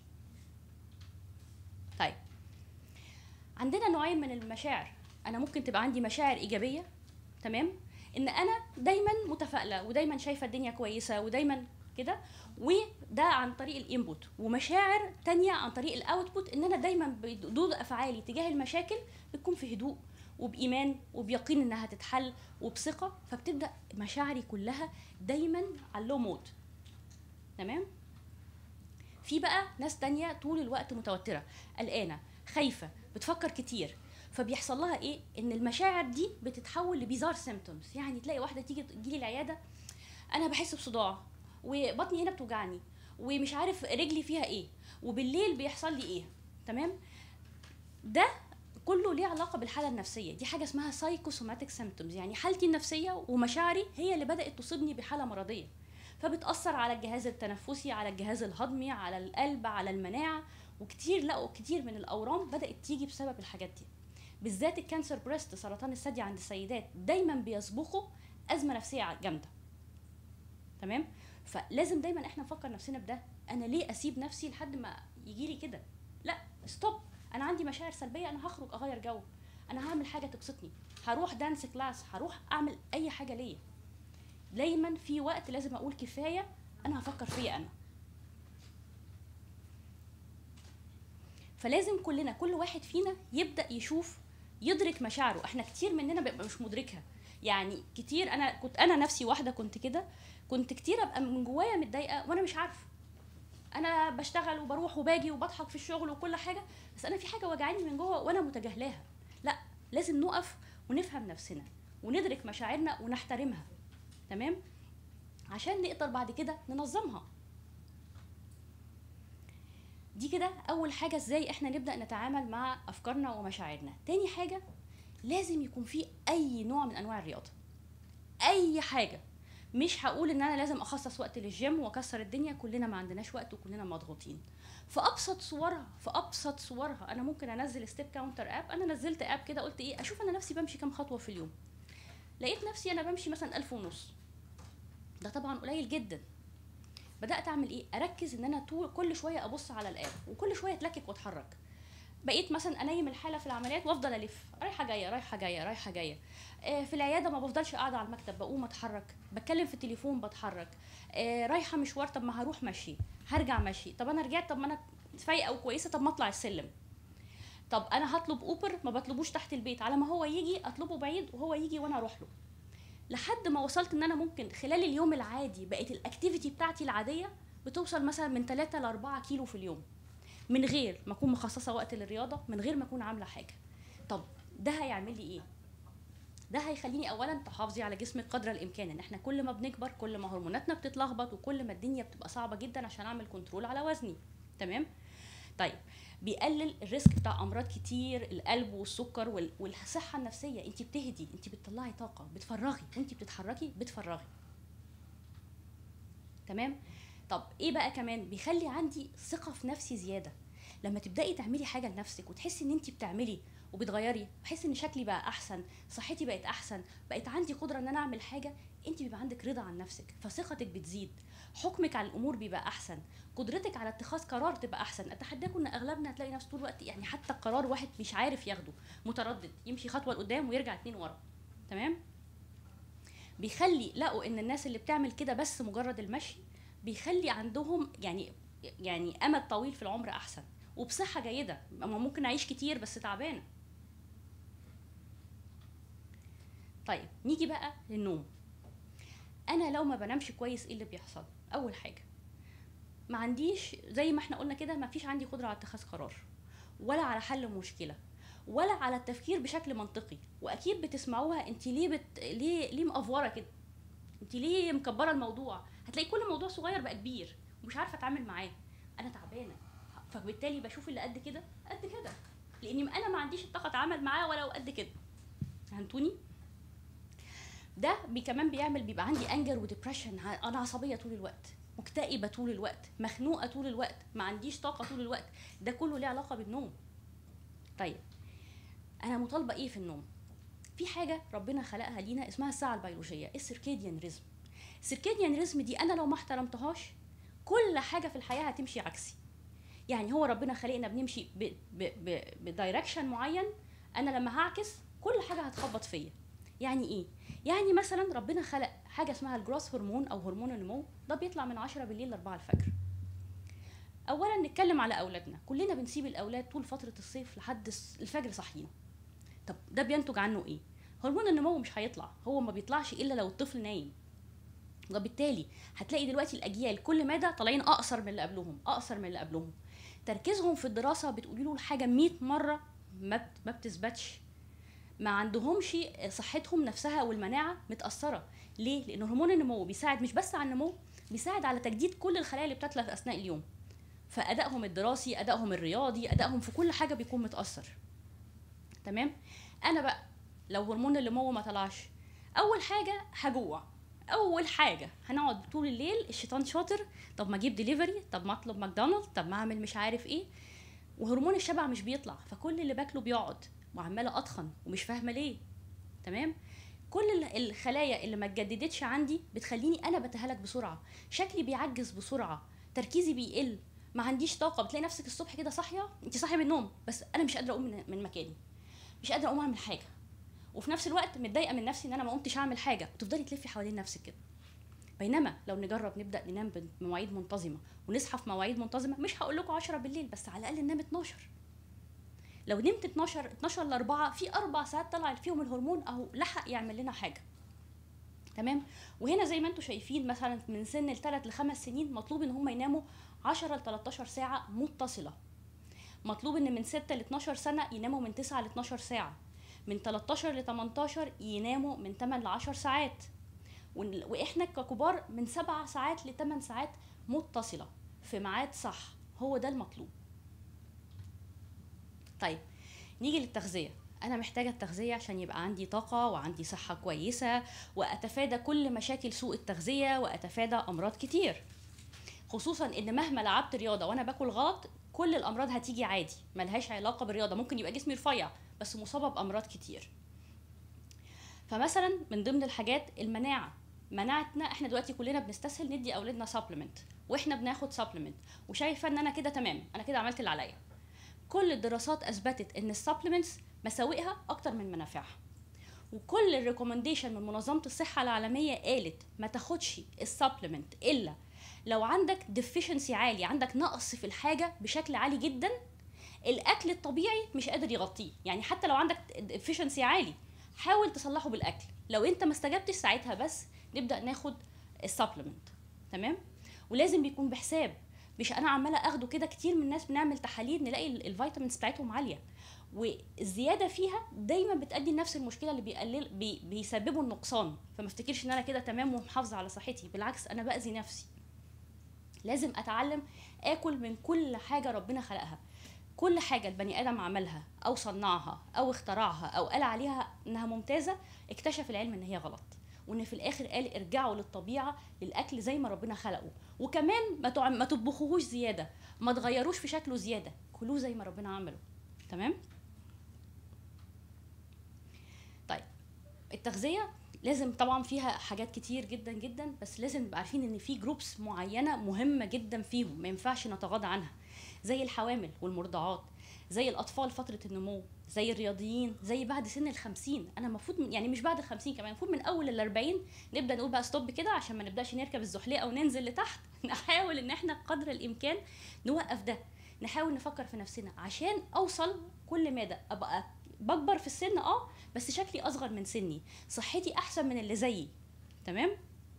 طيب عندنا نوعين من المشاعر أنا ممكن تبقى عندي مشاعر إيجابية تمام إن أنا دايما متفائلة ودايما شايفة الدنيا كويسة ودايما كده وده عن طريق الانبوت ومشاعر تانية عن طريق الاوتبوت ان انا دايما بردود افعالي تجاه المشاكل بتكون في هدوء وبايمان وبيقين انها تتحل وبثقه فبتبدا مشاعري كلها دايما على اللو مود تمام في بقى ناس تانية طول الوقت متوتره قلقانه خايفه بتفكر كتير فبيحصل لها ايه ان المشاعر دي بتتحول لبيزار سيمتومز يعني تلاقي واحده تيجي تجيلي العياده انا بحس بصداع وبطني هنا بتوجعني ومش عارف رجلي فيها ايه وبالليل بيحصل لي ايه تمام ده كله ليه علاقه بالحاله النفسيه دي حاجه اسمها سايكوسوماتيك سيمتومز يعني حالتي النفسيه ومشاعري هي اللي بدات تصيبني بحاله مرضيه فبتاثر على الجهاز التنفسي على الجهاز الهضمي على القلب على المناعه وكتير لقوا كتير من الاورام بدات تيجي بسبب الحاجات دي بالذات الكانسر بريست سرطان الثدي عند السيدات دايما بيسبقوا ازمه نفسيه جامده تمام فلازم دايما احنا نفكر نفسنا بده انا ليه اسيب نفسي لحد ما يجي لي كده لا ستوب انا عندي مشاعر سلبيه انا هخرج اغير جو انا هعمل حاجه تبسطني هروح دانس كلاس هروح اعمل اي حاجه ليا دايما في وقت لازم اقول كفايه انا هفكر فيا انا فلازم كلنا كل واحد فينا يبدا يشوف يدرك مشاعره احنا كتير مننا بيبقى مش مدركها يعني كتير انا كنت انا نفسي واحده كنت كده كنت كتير ابقى من جوايا متضايقه وانا مش عارفه انا بشتغل وبروح وباجي وبضحك في الشغل وكل حاجه بس انا في حاجه وجعاني من جوه وانا متجاهلاها لا لازم نقف ونفهم نفسنا وندرك مشاعرنا ونحترمها تمام عشان نقدر بعد كده ننظمها دي كده اول حاجه ازاي احنا نبدا نتعامل مع افكارنا ومشاعرنا تاني حاجه لازم يكون في اي نوع من انواع الرياضه اي حاجه مش هقول ان انا لازم اخصص وقت للجيم واكسر الدنيا كلنا ما عندناش وقت وكلنا مضغوطين في ابسط صورها في ابسط صورها انا ممكن انزل ستيب كاونتر اب انا نزلت اب كده قلت ايه اشوف انا نفسي بمشي كام خطوه في اليوم لقيت نفسي انا بمشي مثلا ألف ونص ده طبعا قليل جدا بدات اعمل ايه اركز ان انا طول كل شويه ابص على الاب وكل شويه اتلكك واتحرك بقيت مثلا انيم الحاله في العمليات وافضل الف رايحه جايه رايحه جايه رايحه جايه آه، في العياده ما بفضلش قاعده على المكتب بقوم اتحرك بتكلم في التليفون بتحرك آه، رايحه مشوار طب ما هروح مشي هرجع مشي طب انا رجعت طب ما انا فايقه وكويسه طب ما اطلع السلم طب انا هطلب اوبر ما بطلبوش تحت البيت على ما هو يجي اطلبه بعيد وهو يجي وانا اروح له لحد ما وصلت ان انا ممكن خلال اليوم العادي بقت الاكتيفيتي بتاعتي العاديه بتوصل مثلا من 3 ل 4 كيلو في اليوم من غير ما اكون مخصصه وقت للرياضه من غير ما اكون عامله حاجه طب ده هيعمل لي ايه ده هيخليني اولا تحافظي على جسمك قدر الامكان ان احنا كل ما بنكبر كل ما هرموناتنا بتتلخبط وكل ما الدنيا بتبقى صعبه جدا عشان اعمل كنترول على وزني تمام طيب بيقلل الريسك بتاع امراض كتير القلب والسكر وال- والصحه النفسيه انت بتهدي انت بتطلعي طاقه بتفرغي وانت بتتحركي بتفرغي تمام طب ايه بقى كمان بيخلي عندي ثقه في نفسي زياده لما تبداي تعملي حاجه لنفسك وتحسي ان انت بتعملي وبتغيري بحس ان شكلي بقى احسن صحتي بقت احسن بقت عندي قدره ان انا اعمل حاجه انت بيبقى عندك رضا عن نفسك فثقتك بتزيد حكمك على الامور بيبقى احسن قدرتك على اتخاذ قرار تبقى احسن اتحداكم ان اغلبنا هتلاقي نفسه طول الوقت يعني حتى قرار واحد مش عارف ياخده متردد يمشي خطوه لقدام ويرجع اتنين ورا تمام بيخلي لقوا ان الناس اللي بتعمل كده بس مجرد المشي بيخلي عندهم يعني يعني امد طويل في العمر احسن وبصحه جيده اما ممكن اعيش كتير بس تعبانه طيب نيجي بقى للنوم انا لو ما بنامش كويس ايه اللي بيحصل اول حاجه ما عنديش زي ما احنا قلنا كده ما فيش عندي قدره على اتخاذ قرار ولا على حل مشكله ولا على التفكير بشكل منطقي واكيد بتسمعوها انت ليه بت... ليه ليه مقفوره كده انت ليه مكبره الموضوع هتلاقي كل موضوع صغير بقى كبير ومش عارفه اتعامل معاه انا تعبانه فبالتالي بشوف اللي قد كده قد كده لاني انا ما عنديش الطاقه اتعامل معاه ولو قد كده فهمتوني ده بي كمان بيعمل بيبقى عندي انجر وديبريشن انا عصبيه طول الوقت مكتئبه طول الوقت مخنوقه طول الوقت ما عنديش طاقه طول الوقت ده كله ليه علاقه بالنوم طيب انا مطالبه ايه في النوم في حاجه ربنا خلقها لينا اسمها الساعه البيولوجيه السيركيديان ريزم السيركيديان ريزم دي انا لو ما احترمتهاش كل حاجه في الحياه هتمشي عكسي يعني هو ربنا خلقنا بنمشي بدايركشن معين انا لما هعكس كل حاجه هتخبط فيا يعني ايه يعني مثلا ربنا خلق حاجه اسمها الجروث هرمون او هرمون النمو ده بيطلع من 10 بالليل ل 4 الفجر اولا نتكلم على اولادنا كلنا بنسيب الاولاد طول فتره الصيف لحد الفجر صاحيين طب ده بينتج عنه ايه هرمون النمو مش هيطلع هو ما بيطلعش الا لو الطفل نايم وبالتالي هتلاقي دلوقتي الاجيال كل مدى طالعين اقصر من اللي قبلهم اقصر من اللي قبلهم تركيزهم في الدراسه بتقولي له الحاجه 100 مره ما ما بتثبتش ما عندهمش صحتهم نفسها والمناعه متاثره ليه لان هرمون النمو بيساعد مش بس على النمو بيساعد على تجديد كل الخلايا اللي بتتلف اثناء اليوم فادائهم الدراسي ادائهم الرياضي ادائهم في كل حاجه بيكون متاثر تمام انا بقى لو هرمون النمو ما طلعش اول حاجه هجوع اول حاجه هنقعد طول الليل الشيطان شاطر طب ما اجيب ديليفري طب ما اطلب ماكدونالدز طب ما اعمل مش عارف ايه وهرمون الشبع مش بيطلع فكل اللي باكله بيقعد وعماله اطخن ومش فاهمه ليه تمام كل الخلايا اللي ما اتجددتش عندي بتخليني انا بتهلك بسرعه شكلي بيعجز بسرعه تركيزي بيقل ما عنديش طاقه بتلاقي نفسك الصبح كده صاحيه انت صاحيه من النوم بس انا مش قادره اقوم من, من مكاني مش قادره اقوم اعمل حاجه وفي نفس الوقت متضايقه من نفسي ان انا ما قمتش اعمل حاجه وتفضلي تلفي حوالين نفسك كده بينما لو نجرب نبدا ننام بمواعيد منتظمه ونصحى في مواعيد منتظمه مش هقول لكم 10 بالليل بس على الاقل ننام 12 لو نمت 12 12 ل 4 في اربع ساعات طلع فيهم الهرمون اهو لحق يعمل لنا حاجه تمام وهنا زي ما انتم شايفين مثلا من سن الثلاث لخمس سنين مطلوب ان هم يناموا 10 ل 13 ساعه متصله مطلوب ان من 6 ل 12 سنه يناموا من 9 ل 12 ساعه من 13 ل 18 يناموا من 8 ل 10 ساعات واحنا ككبار من 7 ساعات ل 8 ساعات متصله في ميعاد صح هو ده المطلوب طيب نيجي للتغذيه انا محتاجه التغذيه عشان يبقى عندي طاقه وعندي صحه كويسه واتفادى كل مشاكل سوء التغذيه واتفادى امراض كتير خصوصا ان مهما لعبت رياضه وانا باكل غلط كل الامراض هتيجي عادي ملهاش علاقه بالرياضه ممكن يبقى جسمي رفيع بس مصابه بامراض كتير فمثلا من ضمن الحاجات المناعه مناعتنا احنا دلوقتي كلنا بنستسهل ندي اولادنا سبلمنت واحنا بناخد سبلمنت وشايفه ان انا كده تمام انا كده عملت اللي عليا كل الدراسات اثبتت ان السبلمنتس مساوئها اكتر من منافعها وكل الريكومنديشن من منظمه الصحه العالميه قالت ما تاخدش السبلمنت الا لو عندك ديفيشنسي عالي عندك نقص في الحاجه بشكل عالي جدا الاكل الطبيعي مش قادر يغطيه يعني حتى لو عندك ديفيشنسي عالي حاول تصلحه بالاكل لو انت ما استجبتش ساعتها بس نبدا ناخد السبلمنت تمام ولازم بيكون بحساب مش انا عماله اخده كده كتير من الناس بنعمل تحاليل نلاقي الفيتامينز بتاعتهم عاليه والزياده فيها دايما بتؤدي لنفس المشكله اللي بيقلل بي بيسببوا النقصان فما افتكرش ان انا كده تمام ومحافظه على صحتي بالعكس انا باذي نفسي لازم اتعلم اكل من كل حاجه ربنا خلقها كل حاجة البني آدم عملها أو صنعها أو اخترعها أو قال عليها إنها ممتازة اكتشف العلم إن هي غلط وان في الاخر قال ارجعوا للطبيعه للاكل زي ما ربنا خلقه وكمان ما تع- ما تطبخوهوش زياده ما تغيروش في شكله زياده كلوه زي ما ربنا عمله تمام طيب التغذيه لازم طبعا فيها حاجات كتير جدا جدا بس لازم نبقى عارفين ان في جروبس معينه مهمه جدا فيهم ما ينفعش نتغاضى عنها زي الحوامل والمرضعات زي الاطفال فتره النمو زي الرياضيين زي بعد سن الخمسين انا المفروض من- يعني مش بعد الخمسين كمان المفروض من اول الأربعين نبدا نقول بقى ستوب كده عشان ما نبداش نركب الزحليقه وننزل لتحت نحاول ان احنا قدر الامكان نوقف ده نحاول نفكر في نفسنا عشان اوصل كل مدى ابقى بكبر في السن اه بس شكلي اصغر من سني صحتي احسن من اللي زيي تمام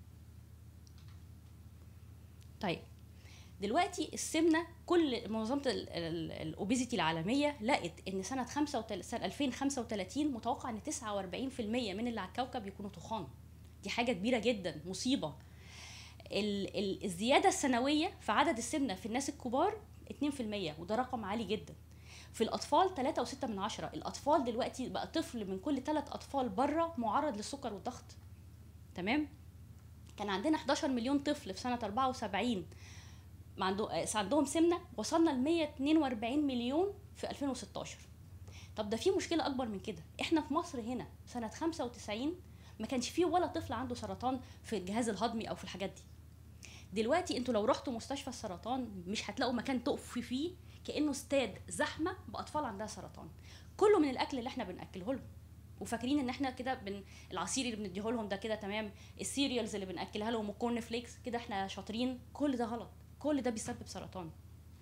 طيب دلوقتي السمنه كل منظمه الاوبيزيتي العالميه لقت ان سنه 35 سنه 2035 متوقع ان 49% من اللي على الكوكب يكونوا تخان دي حاجه كبيره جدا مصيبه ال- ال- الزياده السنويه في عدد السمنه في الناس الكبار 2% وده رقم عالي جدا في الاطفال 3.6 من عشرة الاطفال دلوقتي بقى طفل من كل ثلاث اطفال بره معرض للسكر والضغط تمام كان عندنا 11 مليون طفل في سنه 74 ما عنده آه، عندهم سمنه وصلنا ل 142 مليون في 2016 طب ده في مشكله اكبر من كده احنا في مصر هنا سنه 95 ما كانش فيه ولا طفل عنده سرطان في الجهاز الهضمي او في الحاجات دي دلوقتي انتوا لو رحتوا مستشفى السرطان مش هتلاقوا مكان تقفوا فيه كانه استاد زحمه باطفال عندها سرطان كله من الاكل اللي احنا بناكله لهم وفاكرين ان احنا كده بن... العصير اللي بنديه لهم ده كده تمام السيريالز اللي بناكلها لهم والكورن فليكس كده احنا شاطرين كل ده غلط كل ده بيسبب سرطان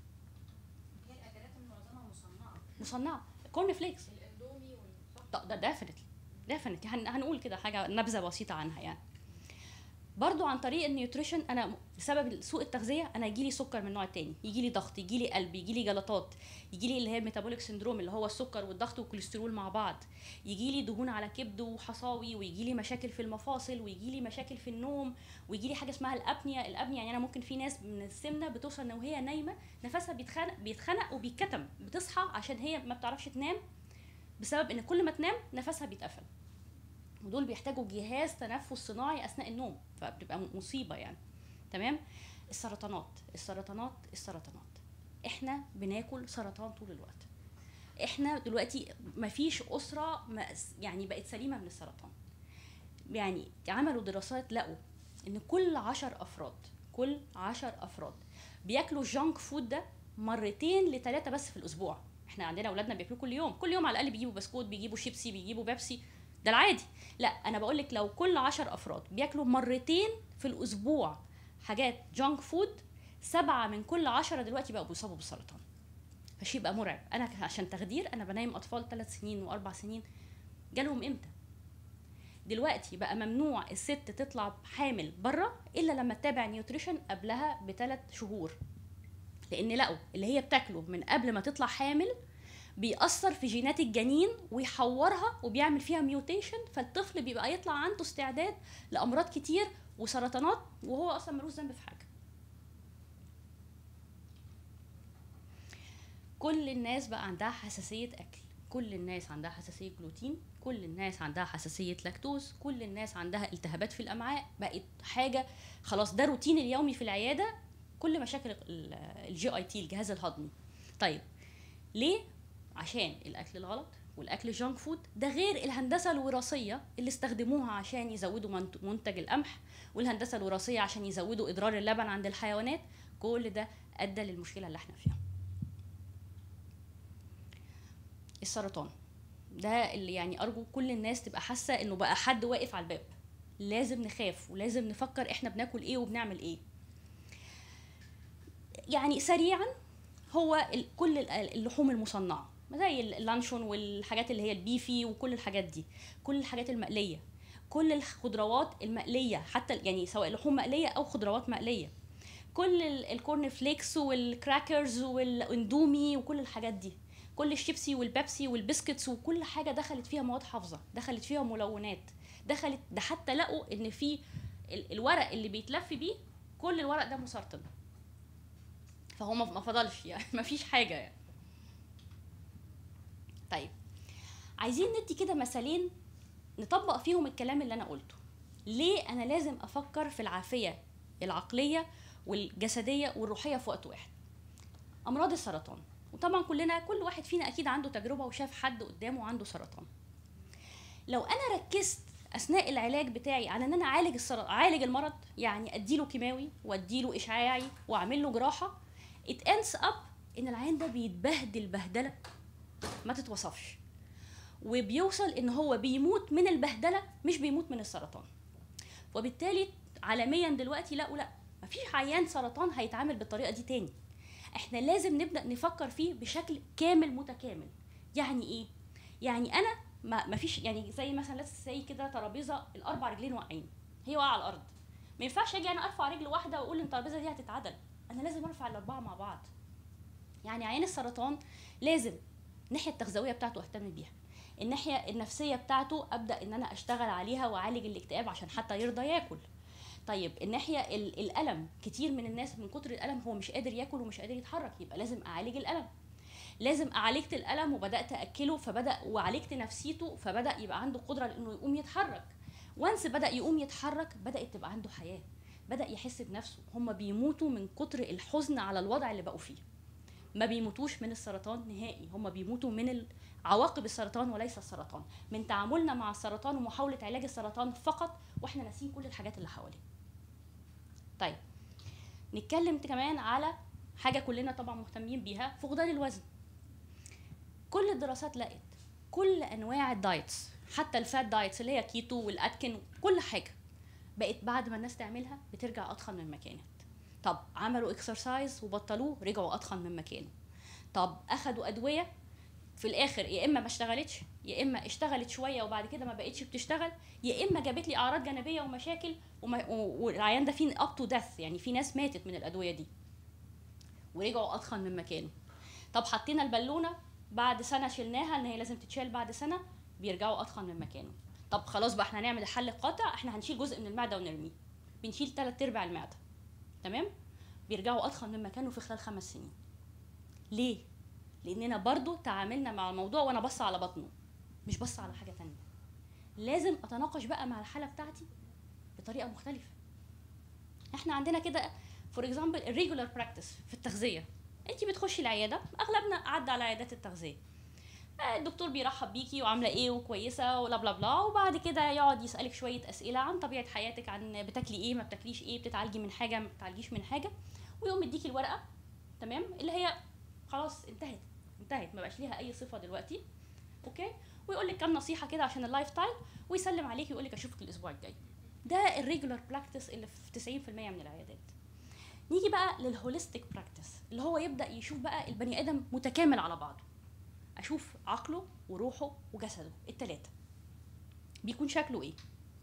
هي الاكلات معظمها مصنعه مصنعه كورن فليكس الاندومي والصح طب ده ديفنتلي ديفنتلي هن... هنقول كده حاجه نبذه بسيطه عنها يعني برضو عن طريق النيوتريشن انا بسبب سوء التغذيه انا يجي لي سكر من النوع التاني يجي لي ضغط يجي لي قلب يجي لي جلطات يجي لي اللي هي الميتابوليك سندروم اللي هو السكر والضغط والكوليسترول مع بعض يجي لي دهون على كبد وحصاوي ويجي لي مشاكل في المفاصل ويجي لي مشاكل في النوم ويجي لي حاجه اسمها الابنيا الابنيا يعني انا ممكن في ناس من السمنه بتوصل ان وهي نايمه نفسها بيتخنق بيتخنق وبيتكتم بتصحى عشان هي ما بتعرفش تنام بسبب ان كل ما تنام نفسها بيتقفل ودول بيحتاجوا جهاز تنفس صناعي اثناء النوم فبتبقى مصيبه يعني تمام السرطانات السرطانات السرطانات احنا بناكل سرطان طول الوقت احنا دلوقتي مفيش اسره ما يعني بقت سليمه من السرطان يعني عملوا دراسات لقوا ان كل عشر افراد كل عشر افراد بياكلوا الجانك فود ده مرتين لثلاثه بس في الاسبوع احنا عندنا اولادنا بياكلوا كل يوم كل يوم على الاقل بيجيبوا بسكوت بيجيبوا شيبسي بيجيبوا بيبسي ده العادي لا انا بقول لك لو كل عشر افراد بياكلوا مرتين في الاسبوع حاجات جانك فود سبعة من كل عشرة دلوقتي بقوا بيصابوا بالسرطان فشيء بقى مرعب انا عشان تخدير انا بنايم اطفال ثلاث سنين واربع سنين جالهم امتى دلوقتي بقى ممنوع الست تطلع حامل بره الا لما تتابع نيوتريشن قبلها بثلاث شهور لان لقوا اللي هي بتاكله من قبل ما تطلع حامل بيأثر في جينات الجنين ويحورها وبيعمل فيها ميوتيشن فالطفل بيبقى يطلع عنده استعداد لامراض كتير وسرطانات وهو اصلا ملوش ذنب في حاجه كل الناس بقى عندها حساسيه اكل كل الناس عندها حساسيه جلوتين كل الناس عندها حساسيه لاكتوز كل الناس عندها التهابات في الامعاء بقت حاجه خلاص ده روتين اليومي في العياده كل مشاكل الجي اي تي الجهاز الهضمي طيب ليه عشان الاكل الغلط والاكل الجانك فود ده غير الهندسه الوراثيه اللي استخدموها عشان يزودوا منت- منتج القمح والهندسه الوراثيه عشان يزودوا اضرار اللبن عند الحيوانات كل ده ادى للمشكله اللي احنا فيها السرطان ده اللي يعني ارجو كل الناس تبقى حاسه انه بقى حد واقف على الباب لازم نخاف ولازم نفكر احنا بناكل ايه وبنعمل ايه يعني سريعا هو ال- كل ال- اللحوم المصنعه زي اللانشون والحاجات اللي هي البيفي وكل الحاجات دي كل الحاجات المقليه كل الخضروات المقليه حتى يعني سواء لحوم مقليه او خضروات مقليه كل ال- الكورن فليكس والكراكرز والاندومي وكل الحاجات دي كل الشيبسي والبيبسي والبسكتس وكل حاجه دخلت فيها مواد حافظه دخلت فيها ملونات دخلت ده حتى لقوا ان في ال- الورق اللي بيتلف بيه كل الورق ده مسرطن فهو ما ما فضلش يعني ما فيش حاجه يعني طيب عايزين ندي كده مثالين نطبق فيهم الكلام اللي انا قلته ليه انا لازم افكر في العافيه العقليه والجسديه والروحيه في وقت واحد امراض السرطان وطبعا كلنا كل واحد فينا اكيد عنده تجربه وشاف حد قدامه عنده سرطان لو انا ركزت اثناء العلاج بتاعي على ان انا اعالج السرطان اعالج المرض يعني اديله كيماوي واديله اشعاعي واعمل له جراحه it ends up ان العيان ده بيتبهدل بهدله ما تتوصفش وبيوصل ان هو بيموت من البهدله مش بيموت من السرطان وبالتالي عالميا دلوقتي لقوا لا مفيش عيان سرطان هيتعامل بالطريقه دي تاني احنا لازم نبدا نفكر فيه بشكل كامل متكامل يعني ايه يعني انا ما مفيش يعني زي مثلا لسه زي كده ترابيزه الاربع رجلين واقعين هي واقعه على الارض ما ينفعش اجي انا ارفع رجل واحده واقول ان الترابيزه دي هتتعدل انا لازم ارفع الاربعه مع بعض يعني عيان السرطان لازم الناحيه التغذويه بتاعته اهتم بيها الناحيه النفسيه بتاعته ابدا ان انا اشتغل عليها واعالج الاكتئاب عشان حتى يرضى ياكل طيب الناحيه ال- الالم كتير من الناس من كتر الالم هو مش قادر ياكل ومش قادر يتحرك يبقى لازم اعالج الالم لازم عالجت الالم وبدات اكله فبدا وعالجت نفسيته فبدا يبقى عنده قدره انه يقوم يتحرك وانس بدا يقوم يتحرك بدات تبقى عنده حياه بدا يحس بنفسه هم بيموتوا من كتر الحزن على الوضع اللي بقوا فيه ما بيموتوش من السرطان نهائي هم بيموتوا من عواقب السرطان وليس السرطان من تعاملنا مع السرطان ومحاولة علاج السرطان فقط واحنا ناسيين كل الحاجات اللي حواليه طيب نتكلم كمان على حاجة كلنا طبعا مهتمين بيها فقدان الوزن كل الدراسات لقت كل انواع الدايتس حتى الفات دايتس اللي هي كيتو والاتكن كل حاجه بقت بعد ما الناس تعملها بترجع اتخن من ما كانت طب عملوا اكسرسايز وبطلوه رجعوا اتخن من مكانه طب اخدوا ادويه في الاخر يا اما ما اشتغلتش يا اما اشتغلت شويه وبعد كده ما بقتش بتشتغل يا اما جابت لي اعراض جانبيه ومشاكل وما و- والعيان ده فيه اب تو ديث يعني في ناس ماتت من الادويه دي ورجعوا اتخن من مكانه طب حطينا البالونه بعد سنه شلناها ان هي لازم تتشال بعد سنه بيرجعوا اتخن من مكانه طب خلاص بقى احنا هنعمل الحل القاطع احنا هنشيل جزء من المعده ونرميه بنشيل ثلاث ارباع المعده تمام بيرجعوا اتخن من مكانه في خلال خمس سنين ليه لاننا برضو تعاملنا مع الموضوع وانا بص على بطنه مش بص على حاجه تانية لازم اتناقش بقى مع الحاله بتاعتي بطريقه مختلفه احنا عندنا كده فور اكزامبل الريجولار براكتس في التغذيه انت بتخشي العياده اغلبنا عدى على عيادات التغذيه آه، الدكتور بيرحب بيكي وعامله ايه وكويسه ولا بلا بلا وبعد كده يقعد يسالك شويه اسئله عن طبيعه حياتك عن بتاكلي ايه ما بتاكليش ايه بتتعالجي من حاجه ما بتتعالجيش من حاجه ويقوم مديكي الورقه تمام اللي هي خلاص انتهت انتهت ما بقاش ليها اي صفه دلوقتي اوكي ويقول لك كام نصيحه كده عشان اللايف ستايل ويسلم عليكي ويقول لك اشوفك الاسبوع الجاي ده الريجولار براكتس اللي في 90% من العيادات نيجي بقى للهوليستيك براكتس اللي هو يبدا يشوف بقى البني ادم متكامل على بعضه اشوف عقله وروحه وجسده التلاته بيكون شكله ايه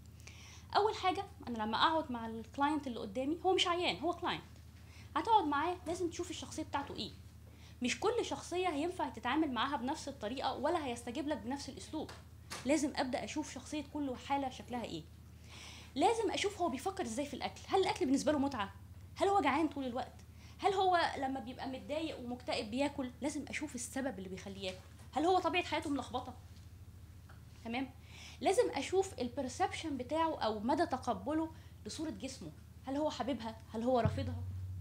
اول حاجه انا لما اقعد مع الكلاينت اللي قدامي هو مش عيان هو كلاينت هتقعد معاه لازم تشوف الشخصيه بتاعته ايه مش كل شخصيه هينفع تتعامل معاها بنفس الطريقه ولا هيستجيب لك بنفس الاسلوب لازم ابدا اشوف شخصيه كل حاله شكلها ايه لازم اشوف هو بيفكر ازاي في الاكل هل الاكل بالنسبه له متعه هل هو جعان طول الوقت هل هو لما بيبقى متضايق ومكتئب بياكل لازم اشوف السبب اللي بيخليه ياكل هل هو طبيعه حياته ملخبطه تمام لازم اشوف البرسبشن بتاعه او مدى تقبله لصوره جسمه هل هو حاببها هل هو رافضها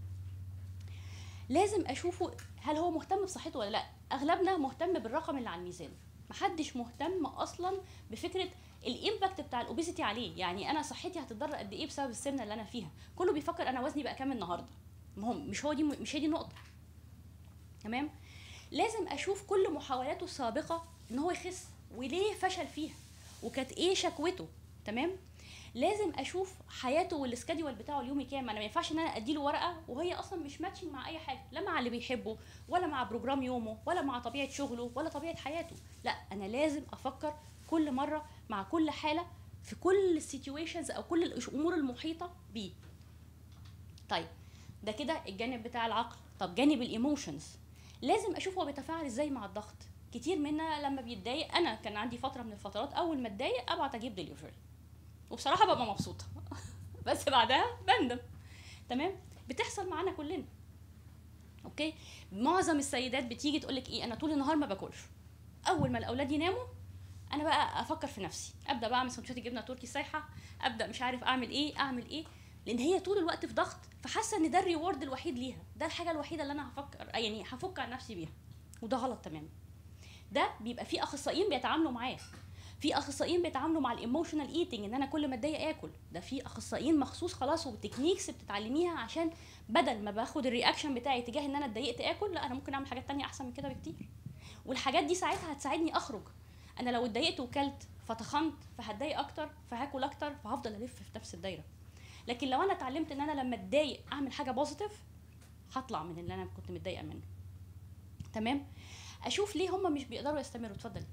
لازم اشوفه هل هو مهتم بصحته ولا لا اغلبنا مهتم بالرقم اللي على الميزان محدش مهتم اصلا بفكره الامباكت بتاع الاوبيسيتي عليه يعني انا صحتي هتتضرر قد ايه بسبب السمنه اللي انا فيها كله بيفكر انا وزني بقى كام النهارده المهم مش هو دي مش هي دي النقطه تمام لازم اشوف كل محاولاته السابقه ان هو يخس وليه فشل فيها وكانت ايه شكوته تمام لازم اشوف حياته والسكادول بتاعه اليومي كام انا ما ينفعش ان انا اديله ورقه وهي اصلا مش ماتشنج مع اي حاجه لا مع اللي بيحبه ولا مع بروجرام يومه ولا مع طبيعه شغله ولا طبيعه حياته لا انا لازم افكر كل مره مع كل حاله في كل السيتويشنز او كل الامور المحيطه بيه طيب ده كده الجانب بتاع العقل طب جانب الايموشنز لازم اشوف هو بيتفاعل ازاي مع الضغط كتير منا لما بيتضايق انا كان عندي فتره من الفترات اول ما اتضايق ابعت اجيب دليفري وبصراحه ببقى مبسوطه بس بعدها بندم تمام بتحصل معانا كلنا اوكي معظم السيدات بتيجي تقول لك ايه انا طول النهار ما باكلش اول ما الاولاد يناموا انا بقى افكر في نفسي ابدا بقى اعمل سندوتشات الجبنه التركي السايحه ابدا مش عارف اعمل ايه اعمل ايه لان هي طول الوقت في ضغط فحاسه ان ده الريورد الوحيد ليها ده الحاجه الوحيده اللي انا هفكر يعني هفك عن نفسي بيها وده غلط تماما ده بيبقى في اخصائيين بيتعاملوا معاه في اخصائيين بيتعاملوا مع الايموشنال ايتنج ان انا كل ما اتضايق اكل ده في اخصائيين مخصوص خلاص وتكنيكس بتتعلميها عشان بدل ما باخد الرياكشن بتاعي تجاه ان انا اتضايقت اكل لا انا ممكن اعمل حاجات تانية احسن من كده بكتير والحاجات دي ساعتها هتساعدني اخرج انا لو اتضايقت وكلت فتخنت فهتضايق اكتر فهاكل اكتر فهفضل الف في نفس الدايره لكن لو انا اتعلمت ان انا لما اتضايق اعمل حاجه بوزيتيف هطلع من اللي انا كنت متضايقه منه تمام اشوف ليه هم مش بيقدروا يستمروا اتفضلي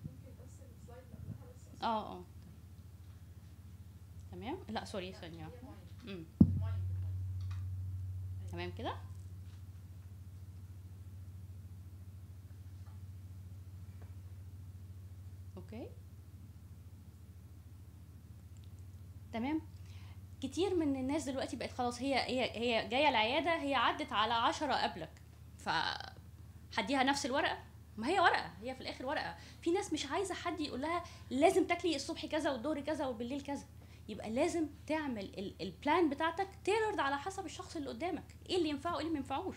اه اه تمام لا سوري ثانيه امم تمام كده اوكي تمام كتير من الناس دلوقتي بقت خلاص هي هي هي جايه العياده هي عدت على عشرة قبلك ف هديها نفس الورقه ما هي ورقه هي في الاخر ورقه في ناس مش عايزه حد يقول لها لازم تاكلي الصبح كذا والظهر كذا وبالليل كذا يبقى لازم تعمل ال- البلان بتاعتك تيلرد على حسب الشخص اللي قدامك ايه اللي ينفعه وايه اللي ما ينفعوش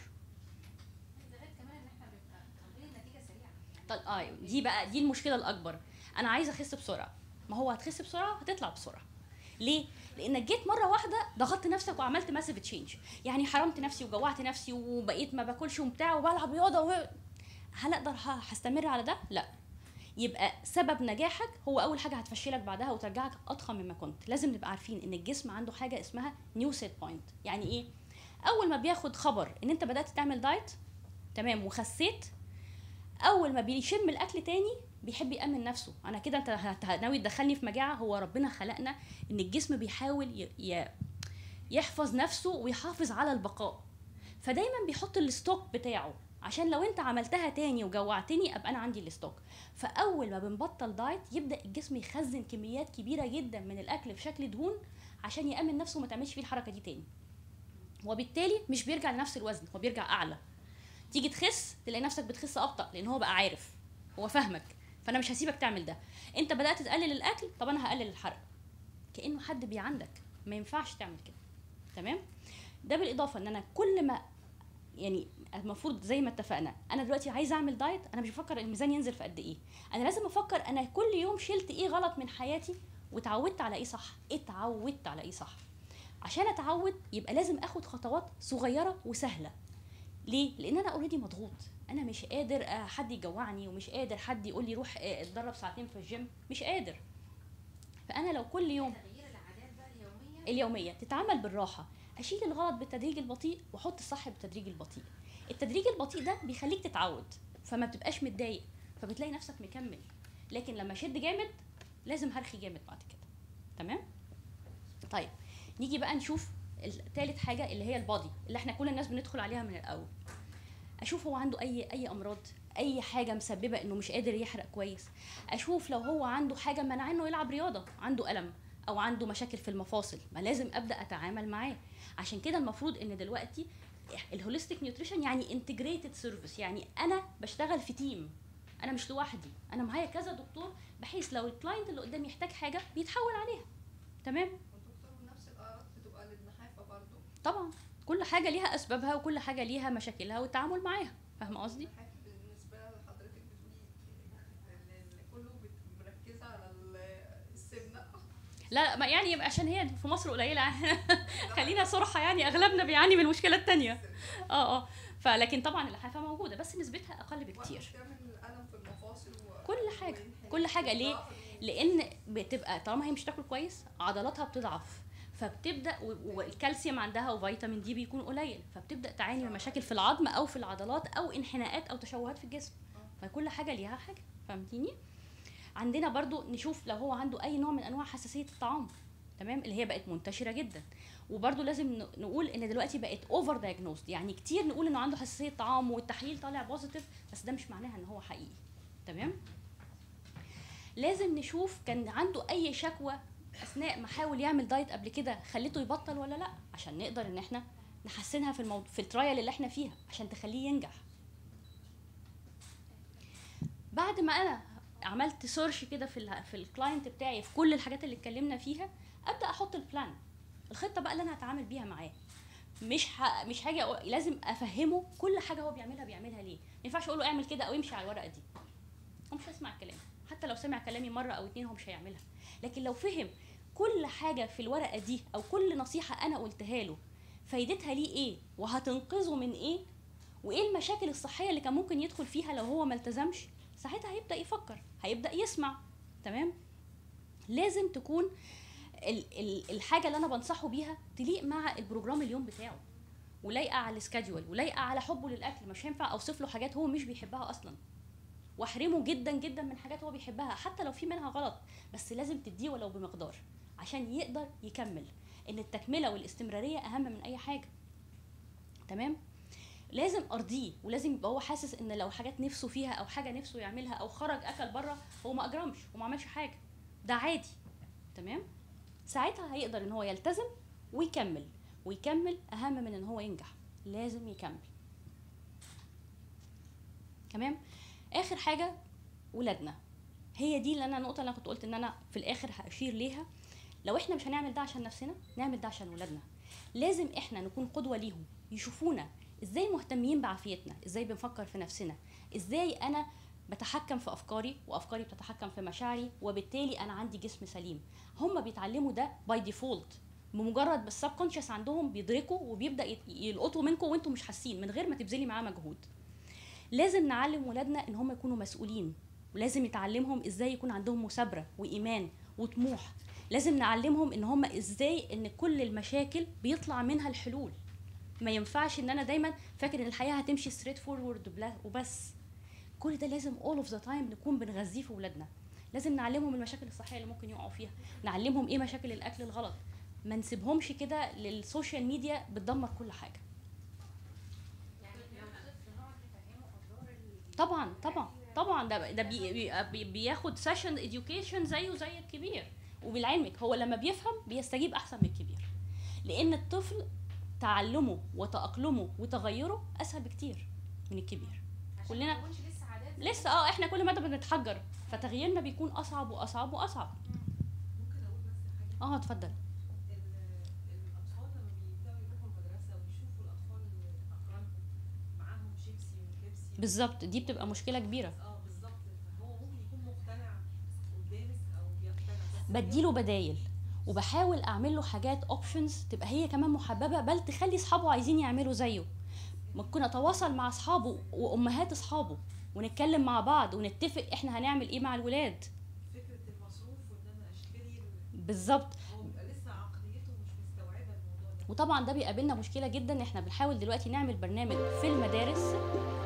ده غير كمان ان احنا بنبقى طالبين نتيجه سريعه يعني طب اه دي بقى دي المشكله الاكبر انا عايزه اخس بسرعه ما هو هتخس بسرعه هتطلع بسرعه ليه لانك جيت مره واحده ضغطت نفسك وعملت ماسيف تشينج يعني حرمت نفسي وجوعت نفسي وبقيت ما باكلش وبتاع وبلعب رياضه و... هل اقدر ه- هستمر على ده لا يبقى سبب نجاحك هو اول حاجه هتفشلك بعدها وترجعك اضخم مما كنت لازم نبقى عارفين ان الجسم عنده حاجه اسمها نيو سيت بوينت يعني ايه اول ما بياخد خبر ان انت بدات تعمل دايت تمام وخسيت اول ما بيشم الاكل تاني بيحب يامن نفسه انا كده انت هت- ناوي تدخلني في مجاعه هو ربنا خلقنا ان الجسم بيحاول ي... ي... يحفظ نفسه ويحافظ على البقاء فدايما بيحط الستوك بتاعه عشان لو انت عملتها تاني وجوعتني ابقى انا عندي الستوك فاول ما بنبطل دايت يبدا الجسم يخزن كميات كبيره جدا من الاكل في شكل دهون عشان يامن نفسه وما تعملش فيه الحركه دي تاني وبالتالي مش بيرجع لنفس الوزن هو بيرجع اعلى تيجي تخس تلاقي نفسك بتخس ابطا لان هو بقى عارف هو فاهمك فانا مش هسيبك تعمل ده انت بدات تقلل الاكل طب انا هقلل الحرق كانه حد بيعندك ما ينفعش تعمل كده تمام ده بالاضافه ان انا كل ما يعني المفروض زي ما اتفقنا انا دلوقتي عايزه اعمل دايت انا مش بفكر الميزان ينزل في قد ايه انا لازم افكر انا كل يوم شلت ايه غلط من حياتي واتعودت على ايه صح اتعودت على ايه صح عشان اتعود يبقى لازم اخد خطوات صغيره وسهله ليه لان انا اوريدي مضغوط انا مش قادر آه، حد يجوعني ومش قادر حد يقول لي روح آه، اتدرب ساعتين في الجيم مش قادر فانا لو كل يوم تغيير العادات بقى اليوميه اليوميه تتعمل بالراحه اشيل الغلط بالتدريج البطيء واحط الصح بالتدريج البطيء التدريج البطيء ده بيخليك تتعود فما بتبقاش متضايق فبتلاقي نفسك مكمل لكن لما اشد جامد لازم هرخي جامد بعد كده تمام طيب نيجي بقى نشوف التالت حاجه اللي هي البادي اللي احنا كل الناس بندخل عليها من الاول اشوف هو عنده اي اي امراض اي حاجه مسببه انه مش قادر يحرق كويس اشوف لو هو عنده حاجه منع انه يلعب رياضه عنده الم او عنده مشاكل في المفاصل ما لازم ابدا اتعامل معاه عشان كده المفروض ان دلوقتي الهوليستيك نيوتريشن يعني انتجريتد سيرفيس يعني انا بشتغل في تيم انا مش لوحدي انا معايا كذا دكتور بحيث لو الكلاينت اللي قدامي يحتاج حاجه بيتحول عليها تمام والدكتور نفس الاعراض بتبقى للنحافه برضه طبعا كل حاجه ليها اسبابها وكل حاجه ليها مشاكلها والتعامل معاها فاهمه قصدي النحافه بالنسبه لحضرتك بتقولي ال- ال- كله بت- مركزه على ال- السمنه لا ما يعني يبقى عشان هي في مصر قليله خلينا صراحه يعني اغلبنا بيعاني من المشكله الثانيه اه اه فلكن طبعا اللحافه موجوده بس نسبتها اقل بكتير بتعمل الم في المفاصل و- كل حاجة، وانحناء كل حاجة في ليه؟ الظهر و- لان بتبقى طالما هي مش تاكل كويس عضلاتها بتضعف فبتبدا و- والكالسيوم عندها وفيتامين دي بيكون قليل فبتبدا تعاني من مشاكل في العظم او في العضلات او انحناءات او تشوهات في الجسم فكل حاجه ليها حاجه فهمتيني عندنا برضو نشوف لو هو عنده اي نوع من انواع حساسيه الطعام تمام اللي هي بقت منتشره جدا وبرضو لازم ن- نقول ان دلوقتي بقت اوفر دايجنوزد يعني كتير نقول انه عنده حساسيه طعام والتحليل طالع بوزيتيف بس ده مش معناها ان هو حقيقي تمام لازم نشوف كان عنده اي شكوى اثناء ما حاول يعمل دايت قبل كده خليته يبطل ولا لا عشان نقدر ان احنا نحسنها في الموضوع في الترايل اللي احنا فيها عشان تخليه ينجح بعد ما انا عملت سيرش كده في ال في الكلاينت بتاعي في كل الحاجات اللي اتكلمنا فيها ابدا احط البلان الخطه بقى اللي انا هتعامل بيها معاه مش ه... مش هاجي أقول- لازم افهمه كل حاجه هو بيعملها بيعملها ليه ما ينفعش اقول له اعمل كده او امشي على الورقه دي هو مش هيسمع كلامي حتى لو سمع كلامي مره او اتنين هو مش هيعملها لكن لو فهم كل حاجه في الورقه دي او كل نصيحه انا قلتها له فايدتها ليه ايه وهتنقذه من ايه وايه المشاكل الصحيه اللي كان ممكن يدخل فيها لو هو ما التزمش ساعتها هيبدا يفكر هيبدا يسمع تمام لازم تكون ال ال الحاجه اللي انا بنصحه بيها تليق مع البروجرام اليوم بتاعه ولايقه على السكادجول ولايقه على حبه للاكل مش هينفع اوصف له حاجات هو مش بيحبها اصلا واحرمه جدا جدا من حاجات هو بيحبها حتى لو في منها غلط بس لازم تديه ولو بمقدار عشان يقدر يكمل ان التكمله والاستمراريه اهم من اي حاجه تمام لازم ارضيه ولازم يبقى هو حاسس ان لو حاجات نفسه فيها او حاجه نفسه يعملها او خرج اكل بره هو ما اجرمش وما عملش حاجه ده عادي تمام ساعتها هيقدر ان هو يلتزم ويكمل ويكمل اهم من ان هو ينجح لازم يكمل تمام اخر حاجه ولادنا هي دي اللي انا النقطه اللي انا كنت قلت ان انا في الاخر هاشير ليها لو احنا مش هنعمل ده عشان نفسنا نعمل ده عشان ولادنا لازم احنا نكون قدوه ليهم يشوفونا ازاي مهتمين بعافيتنا ازاي بنفكر في نفسنا ازاي انا بتحكم في افكاري وافكاري بتتحكم في مشاعري وبالتالي انا عندي جسم سليم هم بيتعلموا ده باي ديفولت بمجرد بس كونشس عندهم بيدركوا وبيبدا يت- يلقطوا منكم وانتم مش حاسين من غير ما تبذلي معاه مجهود لازم نعلم ولادنا ان هم يكونوا مسؤولين ولازم نتعلمهم ازاي يكون عندهم مثابره وايمان وطموح لازم نعلمهم ان هم ازاي ان كل المشاكل بيطلع منها الحلول ما ينفعش ان انا دايما فاكر ان الحياه هتمشي ستريت فورورد وبس كل ده لازم اول اوف ذا تايم نكون بنغذيه في ولادنا لازم نعلمهم المشاكل الصحيه اللي ممكن يقعوا فيها نعلمهم ايه مشاكل الاكل الغلط ما نسيبهمش كده للسوشيال ميديا بتدمر كل حاجه يعني لو الطفل نقعد نفهمه اضرار ال- طبعا طبعا طبعا ده ده بي بي- بي بياخد سيشن اديوكيشن زيه زي الكبير وبالعلمك هو لما بيفهم بيستجيب احسن من الكبير لان الطفل تعلمه وتاقلمه وتغيره اسهل بكتير من الكبير عشان كلنا- ما يكونش لسه عادات لسه اه احنا كل مدى بنتحجر فتغييرنا بيكون اصعب واصعب واصعب ممكن اقول بس حاجه اه اتفضل ال- الاطفال لما بيبداوا يروحوا المدرسه ويشوفوا الاطفال اقرانهم معاهم شيبسي وبيبسي بالظبط دي بتبقى مشكله كبيره اه بالظبط فهو ممكن يكون مقتنع ودارس او بيقتنع بس بديله بدايل وبحاول اعمل له حاجات اوبشنز تبقى هي كمان محببه بل تخلي اصحابه عايزين يعملوا زيه ممكن اتواصل مع اصحابه وامهات اصحابه ونتكلم مع بعض ونتفق احنا هنعمل ايه مع الولاد فكره المصروف وان انا اشتري بالظبط هو بيبقى لسه عقليته مش مستوعبه الموضوع ده وطبعا ده بيقابلنا مشكله جدا احنا بنحاول دلوقتي نعمل برنامج في المدارس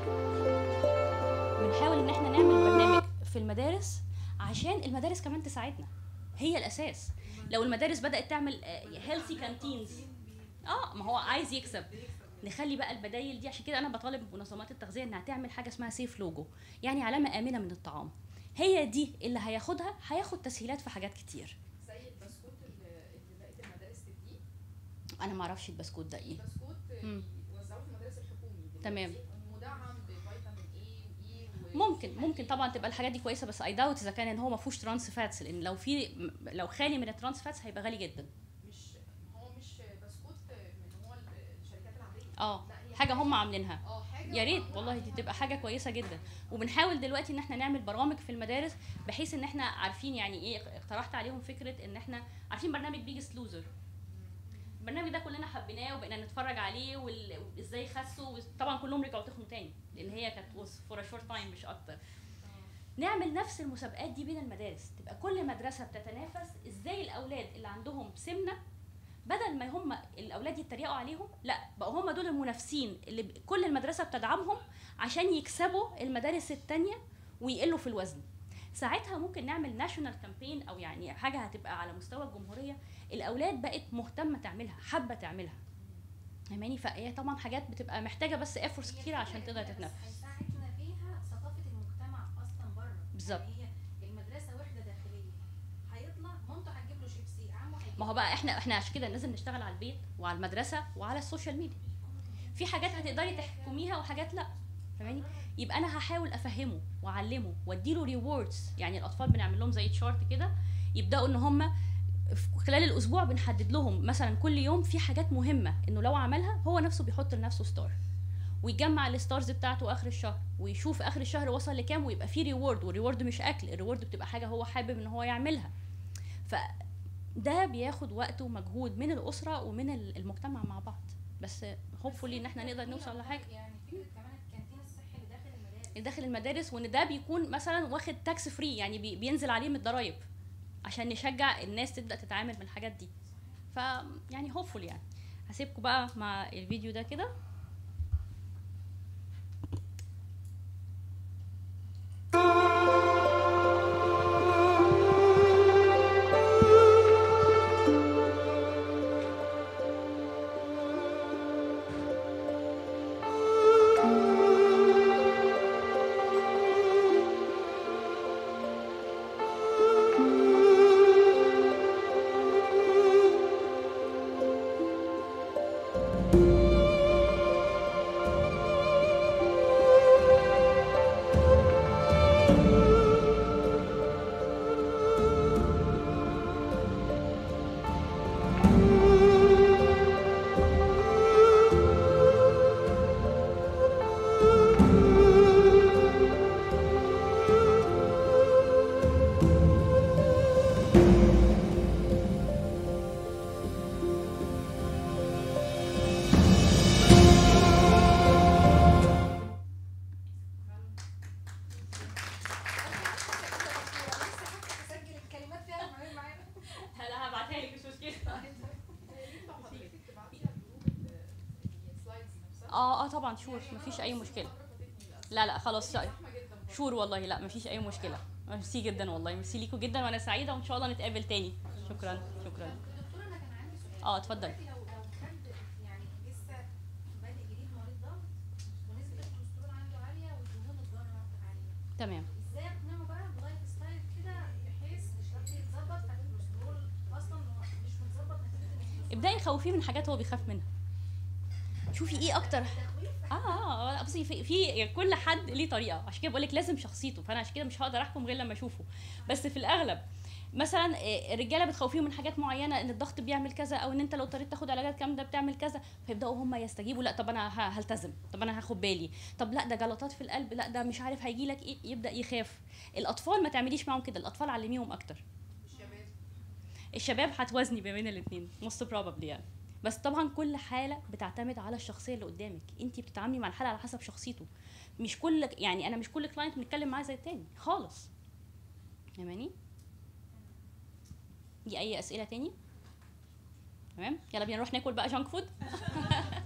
بنحاول ان احنا نعمل برنامج في المدارس عشان المدارس كمان تساعدنا هي الاساس لو المدارس بدات تعمل هيلثي كانتينز اه ما هو عايز يكسب نخلي بقى البدايل دي عشان كده انا بطالب منظمات التغذيه انها تعمل حاجه اسمها سيف لوجو يعني علامه امنه من الطعام هي دي اللي هياخدها هياخد تسهيلات في حاجات كتير زي البسكوت اللي اللي بقت المدارس تديه انا ما اعرفش البسكوت ده ايه البسكوت مم. يوزعوه في المدارس الحكومي دلوقتي تمام. مدعم بفيتامين اي واي ممكن ممكن طبعا تبقى الحاجات دي كويسه بس اي داوت اذا كان ان هو ما فيهوش ترانس فاتس لان لو في لو خالي من الترانس فاتس هيبقى غالي جدا مش هو مش بسكوت من هو الشركات العاديه اه لا هي حاجه هم عاملينها اه حاجه يا ريت معمول والله دي عليها تبقى حاجه كويسه جدا وبنحاول دلوقتي ان احنا نعمل برامج في المدارس بحيث ان احنا عارفين يعني ايه اقترحت عليهم فكره ان احنا عارفين برنامج بيجست لوزر البرنامج ده كلنا حبيناه وبقينا نتفرج عليه وال- وازاي خسوا طبعا كلهم رجعوا تخنوا تاني لان هي كانت فور شورت تايم مش اكتر نعمل نفس المسابقات دي بين المدارس تبقى كل مدرسه بتتنافس ازاي الاولاد اللي عندهم سمنه بدل ما هم الاولاد يتريقوا عليهم لا بقوا هم دول المنافسين اللي ب- كل المدرسه بتدعمهم عشان يكسبوا المدارس التانية ويقلوا في الوزن ساعتها ممكن نعمل ناشونال كامبين او يعني حاجه هتبقى على مستوى الجمهوريه الاولاد بقت مهتمه تعملها حابه تعملها فاهماني فهي طبعا حاجات بتبقى محتاجه بس افورس هي كتير عشان الفكرة تقدر إن بس تتنفس هيساعدنا فيها ثقافه المجتمع اصلا بره بالظبط. يعني هي المدرسه وحده داخليه هيطلع مامته هتجيب له شيبسي عمه هيجيب ما هو له بقى احنا احنا عشان كده لازم نشتغل على البيت وعلى المدرسه وعلى السوشيال ميديا في حاجات هتقدري تحكميها وحاجات لا فاهماني يبقى انا هحاول افهمه واعلمه واديله ريوردز يعني الاطفال بنعمل لهم زي تشارت كده يبداوا ان هم في خلال الاسبوع بنحدد لهم مثلا كل يوم في حاجات مهمه انه لو عملها هو نفسه بيحط لنفسه ستار ويجمع الستارز بتاعته اخر الشهر ويشوف اخر الشهر وصل لكام ويبقى فيه ريورد والريورد مش اكل الريورد بتبقى حاجه هو حابب ان هو يعملها فده بياخد وقت ومجهود من الاسره ومن المجتمع مع بعض بس هوبفولي ان احنا نقدر نوصل لحاجه يعني فكره كمان الكانتين الصحي اللي داخل المدارس داخل المدارس وان ده بيكون مثلا واخد تاكس فري يعني بي- بينزل عليه من الضرايب عشان نشجع الناس تبدا تتعامل من الحاجات دي ف يعني هوبفول يعني هسيبكم بقى مع الفيديو ده كده تسجل الكلمات فيها المهم معانا لا هبعتها لك مش مشكله ينفع حضرتك تبعتيها الجروب السلايدز نفسها اه اه طبعا شور مفيش اي مشكله لا لا خلاص زحمه جدا برضه. شور والله لا مفيش اي مشكله ميرسي جدا والله ميرسي ليكوا جدا وانا سعيده وان شاء الله نتقابل تاني شكرا شكرا دكتور انا كان عندي سؤال اه اتفضلي دلوقتي لو لو حد يعني لسه بادئ جديد مريض ضغط ونسبه الكوليسترول عنده عاليه والدهون الضاره عاليه تمام ازاي اقنعه بقى بلايف ستايل كده بحيث الشخص يتظبط فالكوليسترول اصلا مش متظبط نتيجه ان ابداي خوفيه من حاجات هو بيخاف منها شوفي ايه اكتر اه اه لا بصي في, في كل حد ليه طريقه عشان كده بقول لك لازم شخصيته فانا عشان كده مش هقدر احكم غير لما اشوفه بس في الاغلب مثلا آه، الرجاله بتخوفيهم من حاجات معينه ان الضغط بيعمل كذا او ان انت لو اضطريت تاخد علاجات كامله بتعمل كذا فيبداوا هم يستجيبوا لا طب انا ه- هلتزم طب انا هاخد بالي طب لا ده جلطات في القلب لا ده مش عارف هيجي لك ايه يبدا يخاف الاطفال ما تعمليش معاهم كده الاطفال علميهم اكتر الشباب الشباب هتوازني ما بين الاثنين موست بروبابلي يعني بس طبعا كل حاله بتعتمد على الشخصيه اللي قدامك انت بتتعاملي مع الحاله على حسب شخصيته مش كل يعني انا مش كل كلاينت بنتكلم معاه زي التاني خالص فاهماني دي اي اسئله تاني تمام يلا بينا نروح ناكل بقى جانك فود